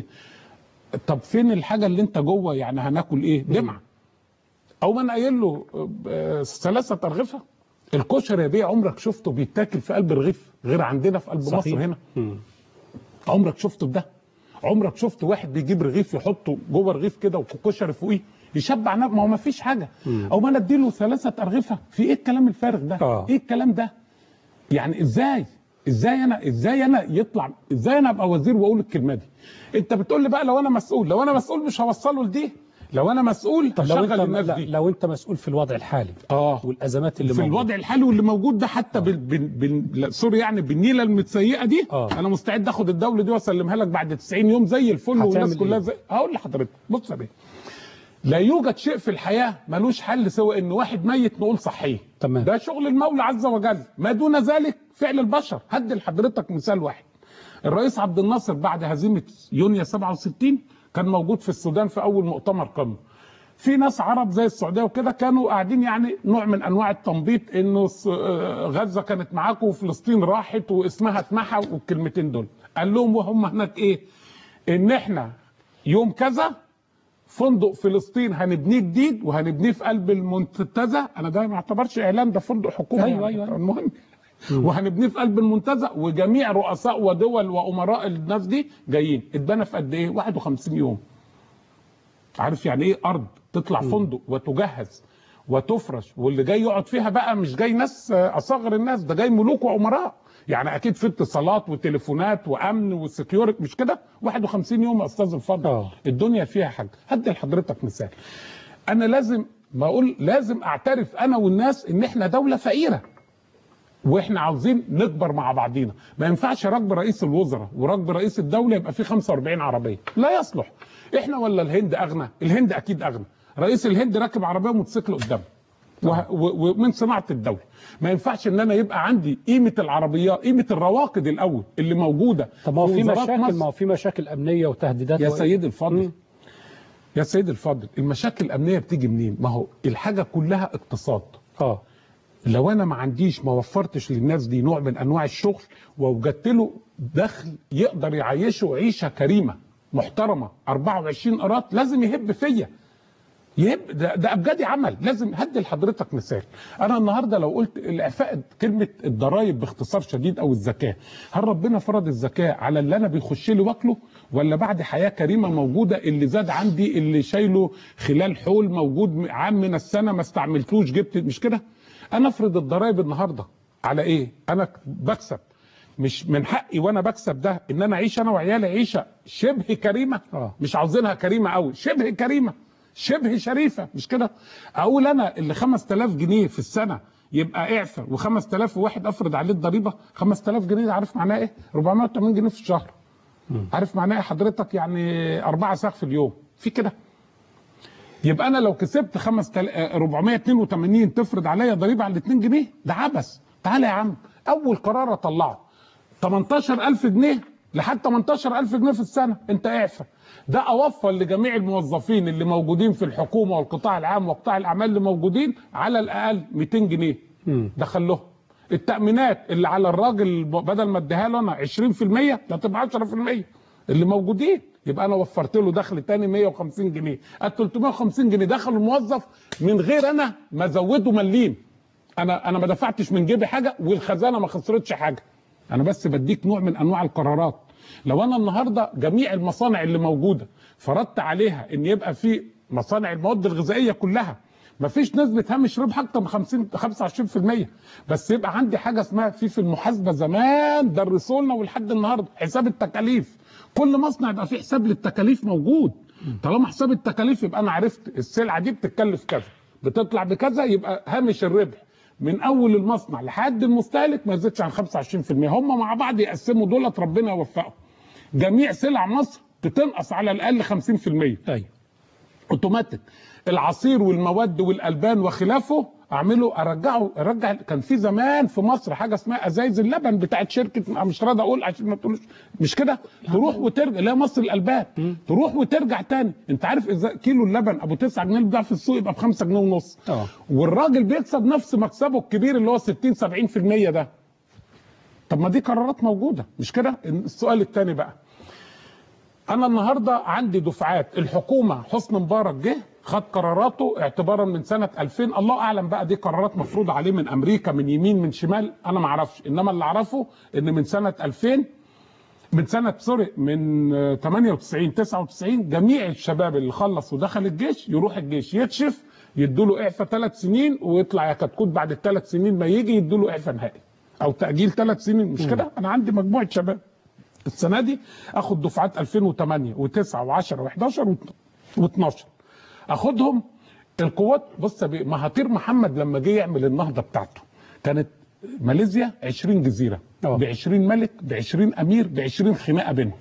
طب فين الحاجه اللي انت جوه يعني هناكل ايه دمعه او ما انا قايل له آه، ثلاثه ارغفه الكشري يا بيه عمرك شفته بيتاكل في قلب رغيف غير عندنا في قلب صحيح. مصر هنا مم. عمرك شفته بده عمرك شفت واحد بيجيب رغيف يحطه جوه رغيف كده وكشري فوقيه يشبع نفسه ما هو ما فيش حاجه او ما انا اديله ثلاثه ارغفه في ايه الكلام الفارغ ده آه. ايه الكلام ده يعني ازاي ازاي انا ازاي انا يطلع ازاي انا ابقى وزير واقول الكلمه دي انت بتقول لي بقى لو انا مسؤول لو انا مسؤول مش هوصله لدي لو انا مسؤول طب لو هشغل انت الناس لا دي لو انت مسؤول في الوضع الحالي اه والازمات اللي في موجودة. الوضع الحالي واللي موجود ده حتى بال... بال... بال... سوري يعني بالنيله المتسيئه دي آه. انا مستعد اخد الدوله دي واسلمها لك بعد 90 يوم زي الفل والناس هتعمل كلها إيه؟ زي هقول لحضرتك بص يا بيه لا يوجد شيء في الحياه ملوش حل سوى ان واحد ميت نقول صحيه تمام. ده شغل المولى عز وجل ما دون ذلك فعل البشر هدي لحضرتك مثال واحد الرئيس عبد الناصر بعد هزيمه يونيو 67 كان موجود في السودان في اول مؤتمر قمه في ناس عرب زي السعوديه وكده كانوا قاعدين يعني نوع من انواع التنبيط انه س- آه، غزه كانت معاكم وفلسطين راحت واسمها اتمحى والكلمتين دول قال لهم وهم هناك ايه ان احنا يوم كذا فندق فلسطين هنبنيه جديد وهنبنيه في قلب المنتزه انا ده ما اعتبرش اعلان ده فندق حكومي أيوة، يعني. أيوة. المهم وهنبنيه في قلب المنتزه وجميع رؤساء ودول وامراء الناس دي جايين اتبنى في قد ايه 51 يوم عارف يعني ايه ارض تطلع فندق وتجهز وتفرش واللي جاي يقعد فيها بقى مش جاي ناس آه، اصغر الناس ده جاي ملوك وامراء يعني اكيد في اتصالات وتليفونات وامن وسكيورتي مش كده 51 يوم يا استاذ الفضل آه. الدنيا فيها حاجه هدي لحضرتك مثال انا لازم بقول لازم اعترف انا والناس ان احنا دوله فقيره واحنا عاوزين نكبر مع بعضينا ما ينفعش ركب رئيس الوزراء وركب رئيس الدوله يبقى فيه 45 عربيه لا يصلح احنا ولا الهند اغنى الهند اكيد اغنى رئيس الهند راكب عربيه وموتوسيكل قدامه وه- و- ومن صناعه الدوله ما ينفعش ان انا يبقى عندي قيمه العربيات قيمه الرواقد الاول اللي موجوده طب ما هو في وزارات مشاكل مصر. ما هو في مشاكل امنيه وتهديدات يا و- سيدي الفاضل يا سيدي الفاضل المشاكل الامنيه بتيجي منين ما هو الحاجه كلها اقتصاد اه لو انا ما عنديش ما وفرتش للناس دي نوع من انواع الشغل ووجدت له دخل يقدر يعيشه عيشه كريمه محترمه 24 قراط لازم يهب فيا يهب ده, ده ابجدي عمل لازم هدي لحضرتك مثال انا النهارده لو قلت الاعفاء كلمه الضرايب باختصار شديد او الزكاه هل ربنا فرض الزكاه على اللي انا بيخش لي واكله ولا بعد حياه كريمه موجوده اللي زاد عندي اللي شايله خلال حول موجود عام من السنه ما استعملتوش جبت مش كده انا افرض الضرايب النهارده على ايه انا بكسب مش من حقي وانا بكسب ده ان انا اعيش انا وعيالي عيشه شبه كريمه آه. مش عاوزينها كريمه قوي شبه كريمه شبه شريفه مش كده اقول انا اللي 5000 جنيه في السنه يبقى اعفى و5000 واحد افرض عليه الضريبه 5000 جنيه ده عارف معناه ايه 480 جنيه في الشهر عارف معناه ايه حضرتك يعني أربعة ساعة في اليوم في كده يبقى انا لو كسبت 5000 آه، 482 تفرض عليا ضريبه على 2 جنيه ده عبث تعالى يا عم اول قرار اطلعه 18000 جنيه لحد 18000 جنيه في السنه انت اعفى ده اوفر لجميع الموظفين اللي موجودين في الحكومه والقطاع العام وقطاع الاعمال اللي موجودين على الاقل 200 جنيه دخلهم التامينات اللي على الراجل بدل ما اديها له انا 20% ده تبقى 10% اللي موجودين يبقى انا وفرت له دخل تاني 150 جنيه ال 350 جنيه دخل الموظف من غير انا ما ازوده مليم انا انا ما دفعتش من جيبي حاجه والخزانه ما خسرتش حاجه انا بس بديك نوع من انواع القرارات لو انا النهارده جميع المصانع اللي موجوده فرضت عليها ان يبقى في مصانع المواد الغذائيه كلها ما فيش نسبه هامش ربح اكتر من 50 25% بس يبقى عندي حاجه اسمها في في المحاسبه زمان درسوا لنا ولحد النهارده حساب التكاليف كل مصنع يبقى فيه حساب للتكاليف موجود طالما حساب التكاليف يبقى انا عرفت السلعه دي بتتكلف كذا بتطلع بكذا يبقى هامش الربح من اول المصنع لحد المستهلك ما يزيدش عن 25% هم مع بعض يقسموا دولت ربنا يوفقهم جميع سلع مصر بتنقص على الاقل 50% ايوه اوتوماتيك العصير والمواد والالبان وخلافه اعمله ارجعه ارجع كان في زمان في مصر حاجه اسمها ازايز اللبن بتاعت شركه مش راضي اقول عشان ما تقولوش مش كده تروح وترجع لا مصر الالبان تروح وترجع تاني انت عارف اذا كيلو اللبن ابو 9 جنيه بيتباع في السوق يبقى ب 5 جنيه ونص اه والراجل بيكسب نفس مكسبه الكبير اللي هو 60 70% ده طب ما دي قرارات موجوده مش كده السؤال الثاني بقى انا النهارده عندي دفعات الحكومه حسن مبارك جه خد قراراته اعتبارا من سنه 2000 الله اعلم بقى دي قرارات مفروضه عليه من امريكا من يمين من شمال انا ما اعرفش انما اللي اعرفه ان من سنه 2000 من سنه سوري من آه، 98 99 جميع الشباب اللي خلص ودخل الجيش يروح الجيش يكشف يدوا له اعفاء ثلاث سنين ويطلع يا كتكوت بعد الثلاث سنين ما يجي يدوا له اعفاء نهائي او تاجيل ثلاث سنين مش كده انا عندي مجموعه شباب السنه دي اخد دفعات 2008 و9 و10 و11 و12 اخدهم القوات بص يا بيه، مهاتير محمد لما جه يعمل النهضه بتاعته كانت ماليزيا 20 جزيره آه. ب 20 ملك ب 20 امير ب 20 خناقه بينهم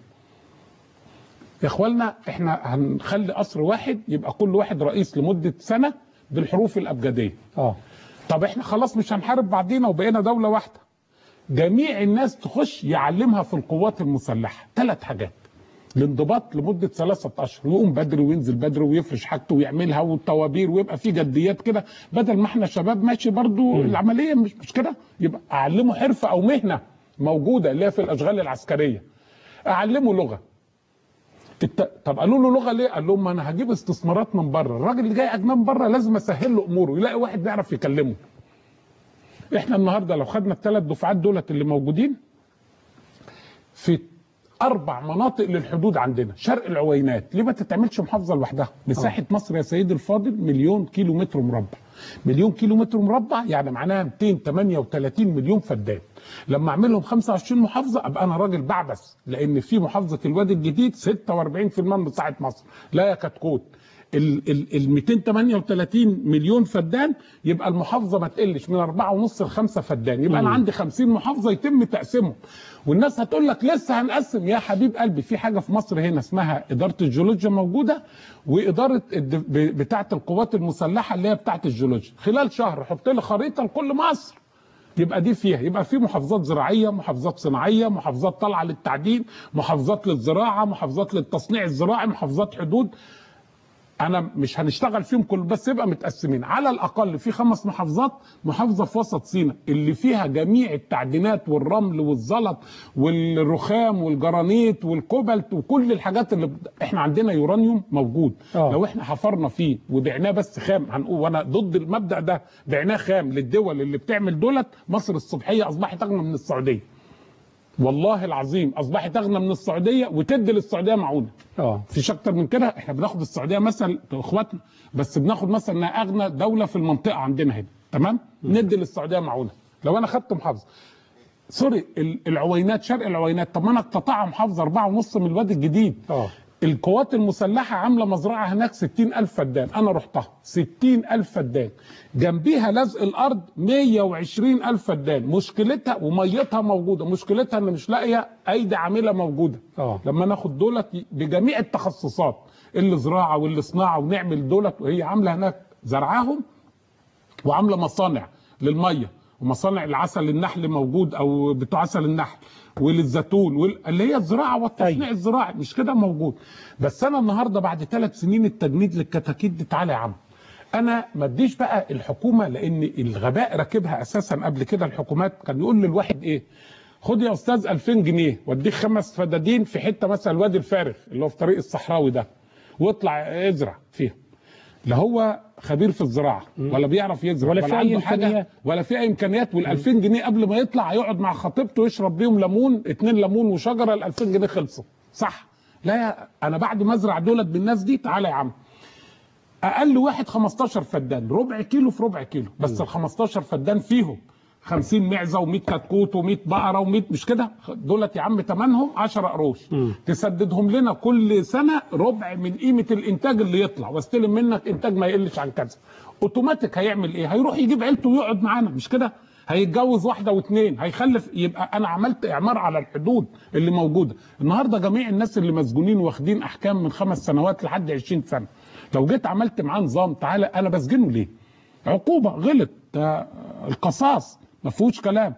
يا اخوانا احنا هنخلي قصر واحد يبقى كل واحد رئيس لمده سنه بالحروف الابجديه اه طب احنا خلاص مش هنحارب بعضينا وبقينا دوله واحده جميع الناس تخش يعلمها في القوات المسلحه ثلاث حاجات الانضباط لمده ثلاثة اشهر يقوم بدري وينزل بدري ويفرش حاجته ويعملها والطوابير ويبقى في جديات كده بدل ما احنا شباب ماشي برضو العمليه مش مش كده يبقى اعلمه حرفه او مهنه موجوده اللي هي في الاشغال العسكريه اعلمه لغه الت... طب قالوا له لغه ليه؟ قال لهم ما انا هجيب استثمارات من بره، الراجل اللي جاي اجنبي من بره لازم اسهل له اموره، يلاقي واحد بيعرف يكلمه. احنا النهارده لو خدنا الثلاث دفعات دولت اللي موجودين في اربع مناطق للحدود عندنا شرق العوينات ليه ما تتعملش محافظه لوحدها مساحه مصر يا سيدي الفاضل مليون كيلو متر مربع مليون كيلو متر مربع يعني معناها 238 مليون فدان لما اعملهم 25 محافظه ابقى انا راجل بعبث لان في محافظه الوادي الجديد 46% من مساحه مصر لا يكتكوت ال ال ال 238 مليون فدان يبقى المحافظه ما تقلش من 4.5 ل 5 فدان يبقى انا عندي 50 محافظه يتم تقسيمهم والناس هتقول لك لسه هنقسم يا حبيب قلبي في حاجه في مصر هنا اسمها اداره الجيولوجيا موجوده واداره الد- ب- بتاعه القوات المسلحه اللي هي بتاعه الجيولوجيا خلال شهر حط لي خريطه لكل مصر يبقى دي فيها يبقى في محافظات زراعيه محافظات صناعيه محافظات طالعه للتعدين محافظات للزراعه محافظات للتصنيع الزراعي محافظات حدود انا مش هنشتغل فيهم كل بس يبقى متقسمين على الاقل في خمس محافظات محافظه في وسط سيناء اللي فيها جميع التعدينات والرمل والزلط والرخام والجرانيت والكوبالت وكل الحاجات اللي احنا عندنا يورانيوم موجود آه. لو احنا حفرنا فيه وبعناه بس خام هنقول وانا ضد المبدا ده بعناه خام للدول اللي بتعمل دولت مصر الصبحيه اصبحت اغنى من السعوديه والله العظيم اصبحت اغنى من السعوديه وتدي للسعوديه معونه اه مفيش اكتر من كده احنا بناخد السعوديه مثلا اخواتنا بس بناخد مثلا انها اغنى دوله في المنطقه عندنا هنا تمام ندي للسعوديه معونه لو انا خدت محافظه سوري ال- العوينات شرق العوينات طب ما انا اقتطعها محافظه أربعة ونص من الوادي الجديد اه القوات المسلحة عاملة مزرعة هناك 60 ألف فدان أنا رحتها 60 ألف فدان جنبيها لزق الأرض 120 ألف فدان مشكلتها وميتها موجودة مشكلتها إن مش لاقية أيدي عاملة موجودة اه لما ناخد دولت بجميع التخصصات اللي زراعة واللي صناعة ونعمل دولت وهي عاملة هناك زرعاهم وعامله مصانع للميه ومصانع العسل النحل موجود او بتوع عسل النحل وللزيتون وال... اللي هي الزراعه والتصنيع أيوة. الزراعي مش كده موجود بس انا النهارده بعد ثلاث سنين التجنيد للكتاكيت دي تعالى يا عم انا ما اديش بقى الحكومه لان الغباء راكبها اساسا قبل كده الحكومات كان يقول للواحد ايه خد يا استاذ 2000 جنيه واديك خمس فدادين في حته مثلا الوادي الفارغ اللي هو في طريق الصحراوي ده واطلع ازرع فيهم لا هو خبير في الزراعه ولا بيعرف يزرع ولا في أي عنده حاجة إمكانيات. ولا في اي امكانيات وال 2000 جنيه قبل ما يطلع هيقعد مع خطيبته يشرب بيهم ليمون اتنين ليمون وشجره ال 2000 جنيه خلصوا صح لا يا انا بعد ما ازرع دولت بالناس دي تعالى يا عم اقل واحد 15 فدان ربع كيلو في ربع كيلو بس ال 15 فدان فيهم 50 معزه و100 كتكوت و100 بقره و100 مش كده دولت يا عم ثمنهم 10 قروش مم. تسددهم لنا كل سنه ربع من قيمه الانتاج اللي يطلع واستلم منك انتاج ما يقلش عن كذا اوتوماتيك هيعمل ايه هيروح يجيب عيلته ويقعد معانا مش كده هيتجوز واحده واثنين هيخلف يبقى انا عملت اعمار على الحدود اللي موجوده النهارده جميع الناس اللي مسجونين واخدين احكام من خمس سنوات لحد 20 سنه لو جيت عملت معاه نظام تعالى انا بسجنه ليه عقوبه غلط ده القصاص ما فيهوش كلام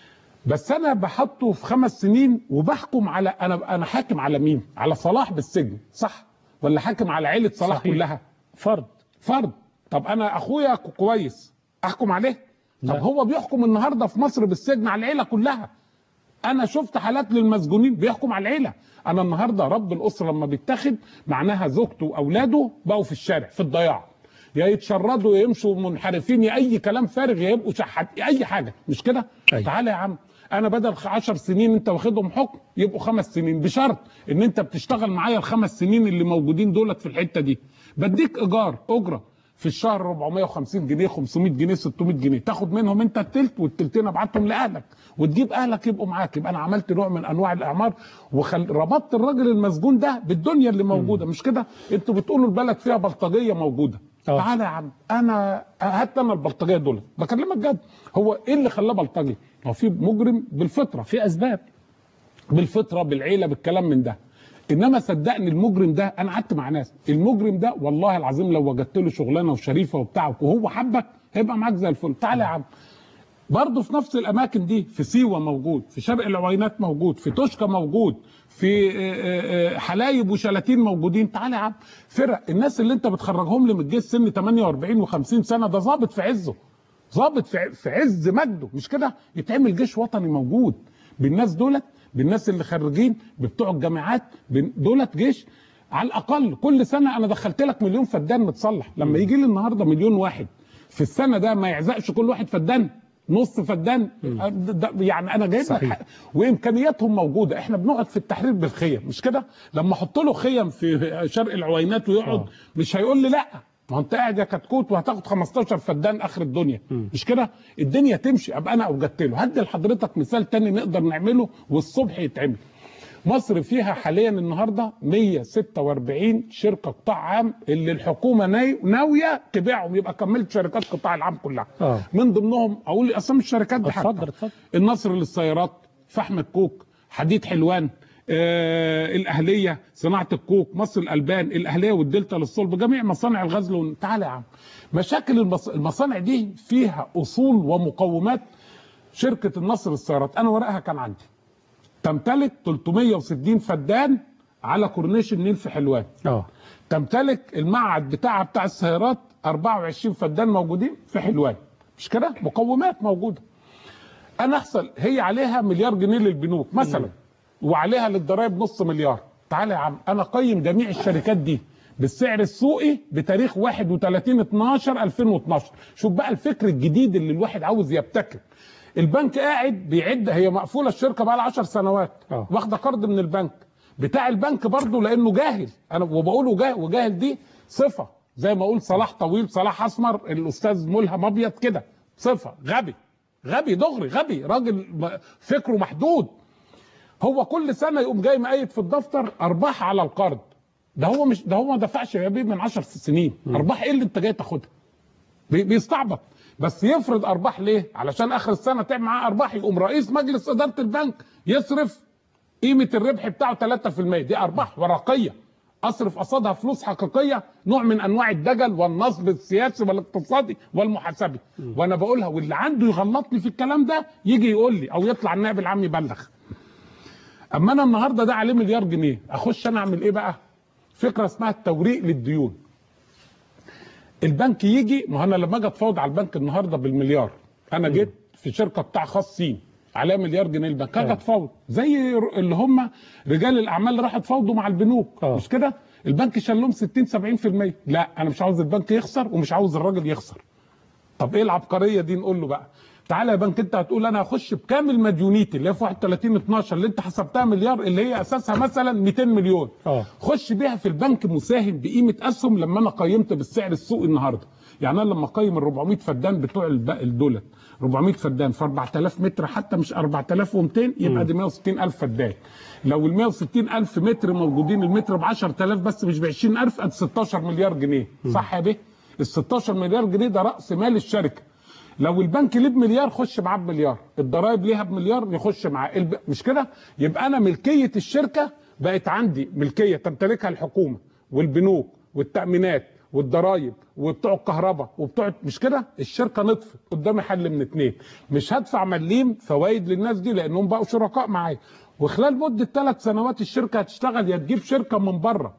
بس انا بحطه في خمس سنين وبحكم على انا انا حاكم على مين على صلاح بالسجن صح ولا حاكم على عيله صلاح صحيح. كلها فرد فرد طب انا اخويا ك- كويس احكم عليه طب لا. هو بيحكم النهارده في مصر بالسجن على العيله كلها انا شفت حالات للمسجونين بيحكم على العيله انا النهارده رب الاسره لما بيتاخد معناها زوجته واولاده بقوا في الشارع في الضياع يا يتشردوا يا يمشوا منحرفين يا اي كلام فارغ يا يبقوا شحات اي حاجه مش كده أيوة. تعالى يا عم انا بدل 10 سنين انت واخدهم حكم يبقوا خمس سنين بشرط ان انت بتشتغل معايا الخمس سنين اللي موجودين دولت في الحته دي بديك ايجار اجره في الشهر 450 جنيه 500 جنيه 600 جنيه تاخد منهم انت التلت والتلتين ابعتهم لاهلك وتجيب اهلك يبقوا معاك يبقى انا عملت نوع من انواع الاعمار وخل... ربطت الراجل المسجون ده بالدنيا اللي موجوده مش كده انتوا بتقولوا البلد فيها بلطجيه موجوده آه. تعالى يا عم انا هات انا البلطجيه دول بكلمك جد هو ايه اللي خلاه بلطجي هو في مجرم بالفطره في اسباب بالفطره بالعيله بالكلام من ده انما صدقني المجرم ده انا قعدت مع ناس المجرم ده والله العظيم لو وجدت له شغلانه وشريفه وبتاع وهو حبك هيبقى معاك زي الفل تعالى يا عم برضه في نفس الاماكن دي في سيوه موجود في شرق العوينات موجود في توشكا موجود في آه، آه، آه، حلايب وشلاتين موجودين تعالى يا عم فرق الناس اللي انت بتخرجهم لي من الجيش سن 48 و50 سنه ده ظابط في عزه ظابط في ع- في عز مجده مش كده يتعمل جيش وطني موجود بالناس دولت بالناس اللي خريجين بتوع الجامعات بن- دولت جيش على الاقل كل سنه انا دخلت لك مليون فدان متصلح لما يجي لي النهارده مليون واحد في السنه ده ما يعزقش كل واحد فدان نص فدان ده- يعني انا جايب لك صحيح. حق. وامكانياتهم موجوده احنا بنقعد في التحرير بالخيم مش كده لما احط له خيم في شرق العوينات ويقعد آه. مش هيقول لي لا ما هو انت قاعد يا كتكوت وهتاخد 15 فدان اخر الدنيا مش كده الدنيا تمشي ابقى انا اوجدت له هدي لحضرتك مثال تاني نقدر نعمله والصبح يتعمل مصر فيها حاليا النهارده 146 شركه قطاع عام اللي الحكومه ناي- ناويه تبيعهم يبقى كملت شركات قطاع العام كلها آه. من ضمنهم اقول اسامي الشركات دي اتفضل، حتى. اتفضل. النصر للسيارات فحم الكوك حديد حلوان آه الاهليه صناعه الكوك مصر الالبان الاهليه والدلتا للصلب جميع مصانع الغزل وال- تعالى يا عم مشاكل المص... المصانع دي فيها اصول ومقومات شركه النصر للسيارات انا ورقها كان عندي تمتلك 360 فدان على كورنيش النيل في حلوان اه تمتلك المعهد بتاعها بتاع السيارات 24 فدان موجودين في حلوان مش كده مقومات موجوده انا احصل هي عليها مليار جنيه للبنوك مثلا وعليها للضرائب نص مليار تعالى يا عم انا قيم جميع الشركات دي بالسعر السوقي بتاريخ 31 12 2012 شوف بقى الفكر الجديد اللي الواحد عاوز يبتكر البنك قاعد بيعد هي مقفوله الشركه بقى لها 10 سنوات آه. واخده قرض من البنك بتاع البنك برضه لانه جاهل انا وبقول وجاهل, وجاهل دي صفه زي ما اقول صلاح طويل صلاح اسمر الاستاذ ملهم ابيض كده صفه غبي غبي دغري غبي راجل م- فكره محدود هو كل سنه يقوم جاي مقيد في الدفتر ارباح على القرض ده هو مش ده هو ما دفعش يا بيه من 10 سنين ارباح ايه اللي انت جاي تاخدها بي- بيستعبط بس يفرض ارباح ليه علشان اخر السنه تعمل معاه ارباح يقوم رئيس مجلس اداره البنك يصرف قيمه الربح بتاعه 3% دي ارباح ورقيه اصرف قصادها فلوس حقيقيه نوع من انواع الدجل والنصب السياسي والاقتصادي والمحاسبي وانا بقولها واللي عنده يغلطني في الكلام ده يجي يقول لي او يطلع النائب العام يبلغ اما انا النهارده ده عليه مليار جنيه اخش انا اعمل ايه بقى فكره اسمها التوريق للديون البنك يجي ما هو انا لما اجي اتفاوض على البنك النهارده بالمليار انا جيت في شركه بتاع خاص سين عليها مليار جنيه البنك اجي آه. اتفاوض زي ر- اللي هم رجال الاعمال اللي راحوا اتفاوضوا مع البنوك آه. مش كده البنك شال لهم 60 70% لا انا مش عاوز البنك يخسر ومش عاوز الراجل يخسر طب ايه العبقريه دي نقول له بقى تعالى يا بنك انت هتقول انا هخش بكامل مديونيتي اللي هي في 31 12 اللي انت حسبتها مليار اللي هي اساسها مثلا 200 مليون اه خش بيها في البنك مساهم بقيمه اسهم لما انا قيمت بالسعر السوقي النهارده يعني انا لما اقيم ال 400 فدان بتوع الب- الدولت 400 فدان في 4000 متر حتى مش 4200 يبقى دي 160000 فدان لو ال 160000 متر موجودين المتر ب 10000 بس مش ب 20000 ادي 16 مليار جنيه صح يا بيه ال 16 مليار جنيه ده راس مال الشركه لو البنك ليه بمليار خش معاه بمليار الضرايب ليها بمليار نخش معاه الب... مش كده يبقى انا ملكيه الشركه بقت عندي ملكيه تمتلكها الحكومه والبنوك والتامينات والضرايب وبتوع الكهرباء وبتوع مش كده الشركه نطفت قدامي حل من اتنين مش هدفع مليم فوائد للناس دي لانهم بقوا شركاء معايا وخلال مده ثلاث سنوات الشركه هتشتغل يا تجيب شركه من بره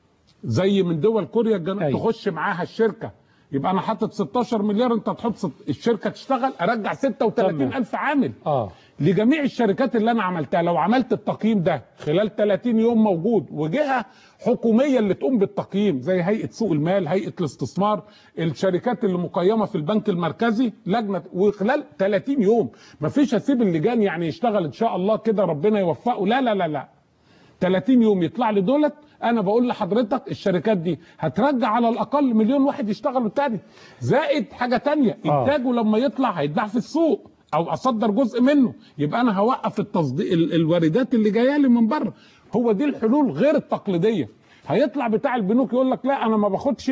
زي من دول كوريا الجنوب أيوة. تخش معاها الشركه يبقى انا حاطط 16 مليار انت تحط ست... الشركه تشتغل ارجع 36 تمام. الف عامل اه لجميع الشركات اللي انا عملتها لو عملت التقييم ده خلال 30 يوم موجود وجهه حكوميه اللي تقوم بالتقييم زي هيئه سوق المال هيئه الاستثمار الشركات اللي مقيمه في البنك المركزي لجنه وخلال 30 يوم مفيش هسيب اللجان يعني يشتغل ان شاء الله كده ربنا يوفقه لا لا لا لا 30 يوم يطلع لي دولت انا بقول لحضرتك الشركات دي هترجع على الاقل مليون واحد يشتغلوا تاني زائد حاجه تانية آه. انتاجه لما يطلع هيتباع في السوق او اصدر جزء منه يبقى انا هوقف التصدير ال- الواردات اللي جايه لي من بره هو دي الحلول غير التقليديه هيطلع بتاع البنوك يقول لك لا انا ما باخدش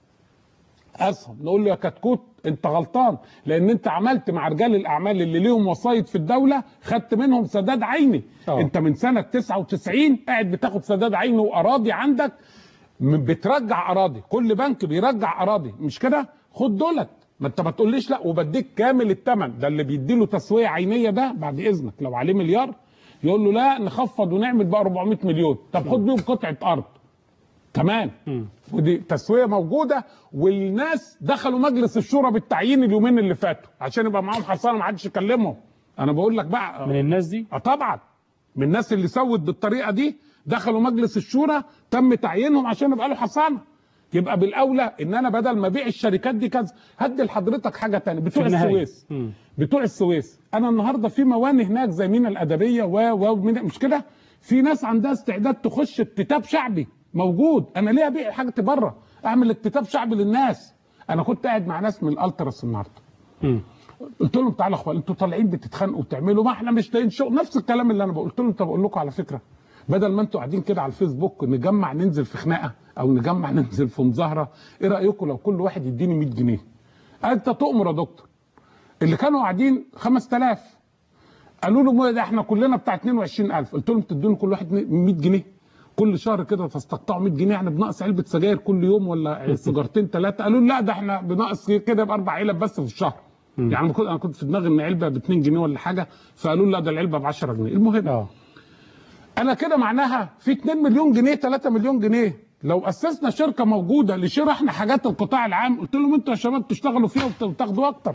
اسهم نقول له يا كتكوت انت غلطان لان انت عملت مع رجال الاعمال اللي ليهم وسايط في الدوله خدت منهم سداد عيني آه. انت من سنه 99 قاعد بتاخد سداد عيني واراضي عندك م- بترجع اراضي كل بنك بيرجع اراضي مش كده خد دولت ما انت ما تقوليش لا وبديك كامل الثمن ده اللي بيديله تسويه عينيه ده بعد اذنك لو عليه مليار يقول له لا نخفض ونعمل بقى 400 مليون طب خد بيهم قطعه ارض كمان ودي تسويه موجوده والناس دخلوا مجلس الشورى بالتعيين اليومين اللي فاتوا عشان يبقى معاهم حصانه ما حدش يكلمهم انا بقول لك بقى من الناس دي اه طبعا من الناس اللي سوت بالطريقه دي دخلوا مجلس الشورى تم تعيينهم عشان يبقى له حصانه يبقى بالاولى ان انا بدل ما ابيع الشركات دي كذا هدي لحضرتك حاجه تانية بتوع في النهاية. السويس بتوع السويس انا النهارده في مواني هناك زي مينا الادبيه و و ومينا- مش كده في ناس عندها استعداد تخش اكتتاب شعبي موجود انا ليه ابيع حاجتي بره اعمل اكتتاب شعبي للناس انا كنت قاعد مع ناس من الالتراس النهارده قلت لهم تعالوا يا اخوان انتوا طالعين بتتخانقوا وبتعملوا ما احنا مش لاقيين شغل نفس الكلام اللي انا بقول قلت لهم طب اقول لكم على فكره بدل ما انتوا قاعدين كده على الفيسبوك نجمع ننزل في خناقه او نجمع ننزل في مظاهره ايه رايكم لو كل واحد يديني 100 جنيه انت تؤمر يا دكتور اللي كانوا قاعدين 5000 قالوا له ما ده احنا كلنا بتاع 22000 قلت لهم تدوني كل واحد 100 جنيه كل شهر كده تستقطعوا 100 جنيه يعني بنقص علبه سجاير كل يوم ولا سيجارتين ثلاثه قالوا لي لا ده احنا بنقص كده باربع علب بس في الشهر يعني أنا كنت انا كنت في دماغي ان علبه ب 2 جنيه ولا حاجه فقالوا لي لا ده العلبه ب 10 جنيه المهم انا كده معناها في 2 مليون جنيه 3 مليون جنيه لو اسسنا شركه موجوده لشراء احنا حاجات القطاع العام قلت لهم انتوا يا شباب تشتغلوا فيها وت- وتاخدوا اكتر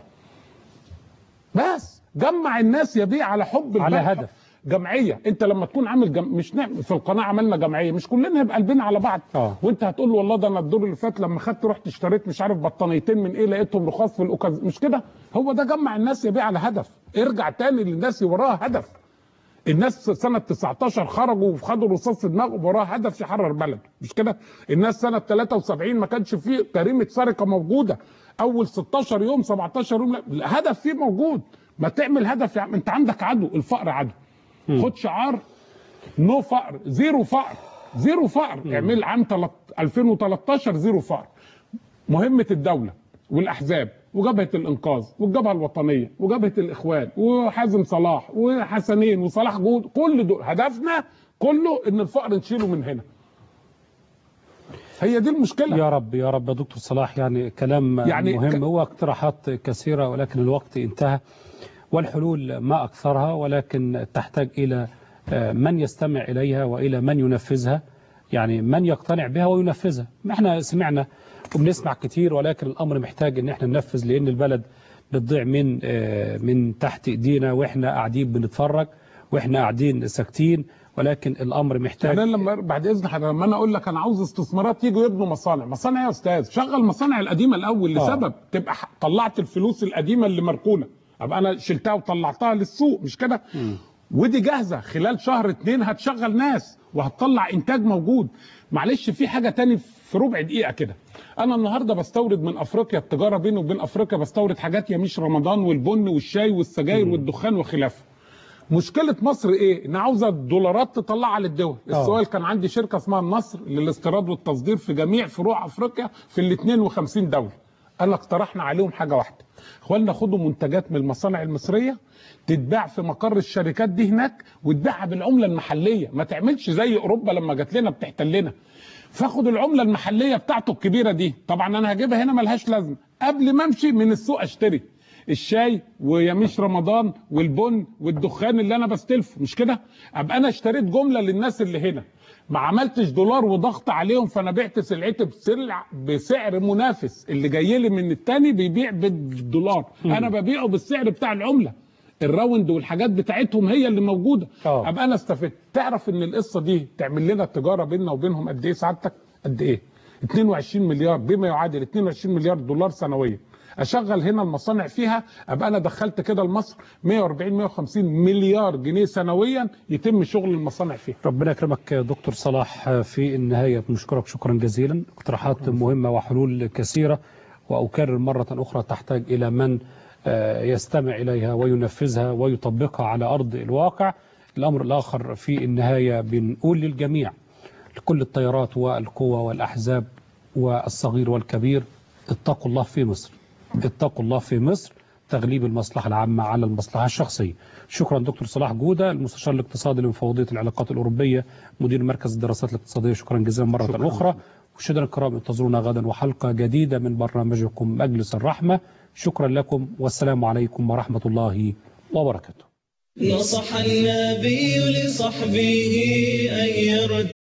بس جمع الناس يا بيه على حب على البلد. هدف. جمعيه انت لما تكون عامل جم... مش نعمل في القناه عملنا جمعيه مش كلنا يبقى قلبنا على بعض اه وانت هتقول له والله ده انا الدور اللي فات لما خدت رحت اشتريت مش عارف بطانيتين من ايه لقيتهم رخاص في الاوكاز مش كده هو ده جمع الناس يا بيه على هدف ارجع تاني للناس وراها هدف الناس سنة 19 خرجوا وخدوا رصاص في دماغهم وراها هدف يحرر بلد مش كده الناس سنة 73 ما كانش فيه جريمة سرقة موجودة أول 16 يوم 17 يوم لا الهدف فيه موجود ما تعمل هدف يعني انت عندك عدو الفقر عدو خد شعار نو فقر زيرو فقر زيرو فقر اعمل عام تلت- 2013 زيرو فقر مهمة الدولة والأحزاب وجبهة الإنقاذ والجبهة الوطنية وجبهة الإخوان وحازم صلاح وحسنين وصلاح جود كل دول هدفنا كله إن الفقر نشيله من هنا هي دي المشكلة يا رب يا رب يا دكتور صلاح يعني كلام يعني يعني مهم ك- هو اقتراحات كثيرة ولكن الوقت انتهى والحلول ما أكثرها ولكن تحتاج إلى آه، من يستمع إليها وإلى من ينفذها يعني من يقتنع بها وينفذها احنا سمعنا وبنسمع كتير ولكن الأمر محتاج ان احنا ننفذ لأن البلد بتضيع من آه، من تحت ايدينا واحنا قاعدين بنتفرج واحنا قاعدين ساكتين ولكن الأمر محتاج يعني أنا لما بعد اذن حضرتك لما انا اقول لك انا عاوز استثمارات يجوا يبنوا مصانع مصانع إيه يا استاذ شغل المصانع القديمه الاول آه. لسبب تبقى ح- طلعت الفلوس القديمه اللي مركونه ابقى انا شلتها وطلعتها للسوق مش كده ودي جاهزه خلال شهر اتنين هتشغل ناس وهتطلع انتاج موجود معلش في حاجه تاني في ربع دقيقه كده انا النهارده بستورد من افريقيا التجاره بيني وبين افريقيا بستورد حاجات يميش رمضان والبن والشاي والسجاير والدخان وخلافه مشكله مصر ايه ان عاوزه الدولارات تطلعها للدول آه. السؤال كان عندي شركه اسمها النصر للاستيراد والتصدير في جميع فروع افريقيا في ال 52 دوله انا اقترحنا عليهم حاجه واحده اخوانا خدوا منتجات من المصانع المصريه تتباع في مقر الشركات دي هناك وتبيعها بالعمله المحليه ما تعملش زي اوروبا لما جات لنا بتحتلنا فاخد العمله المحليه بتاعته الكبيره دي طبعا انا هجيبها هنا ملهاش لازمه قبل ما امشي من السوق اشتري الشاي ويميش رمضان والبن والدخان اللي انا بستلفه مش كده ابقى انا اشتريت جمله للناس اللي هنا ما عملتش دولار وضغط عليهم فانا بعت سلعتي بسلع بسعر منافس اللي جاي لي من التاني بيبيع بالدولار انا ببيعه بالسعر بتاع العمله الراوند والحاجات بتاعتهم هي اللي موجوده آه. ابقى انا استفدت تعرف ان القصه دي تعمل لنا التجاره بيننا وبينهم قد ايه سعادتك قد ايه 22 مليار بما يعادل 22 مليار دولار سنويا اشغل هنا المصانع فيها ابقى انا دخلت كده لمصر 140 150 مليار جنيه سنويا يتم شغل المصانع فيها ربنا يكرمك يا دكتور صلاح في النهاية بنشكرك شكرا جزيلا اقتراحات مهمة وحلول كثيرة وأكرر مرة أخرى تحتاج إلى من آه، يستمع إليها وينفذها ويطبقها على أرض الواقع الأمر الآخر في النهاية بنقول للجميع لكل التيارات والقوى والأحزاب والصغير والكبير اتقوا الله في مصر اتقوا الله في مصر تغليب المصلحة العامة على المصلحة الشخصية شكرا دكتور صلاح جودة المستشار الاقتصادي لمفوضية العلاقات الأوروبية مدير مركز الدراسات الاقتصادية شكرا جزيلا مرة شكراً. أخرى مشاهدينا الكرام انتظرونا غدا وحلقة جديدة من برنامجكم مجلس الرحمة شكرا لكم والسلام عليكم ورحمة الله وبركاته نصح النبي لصحبه أن يرتدوا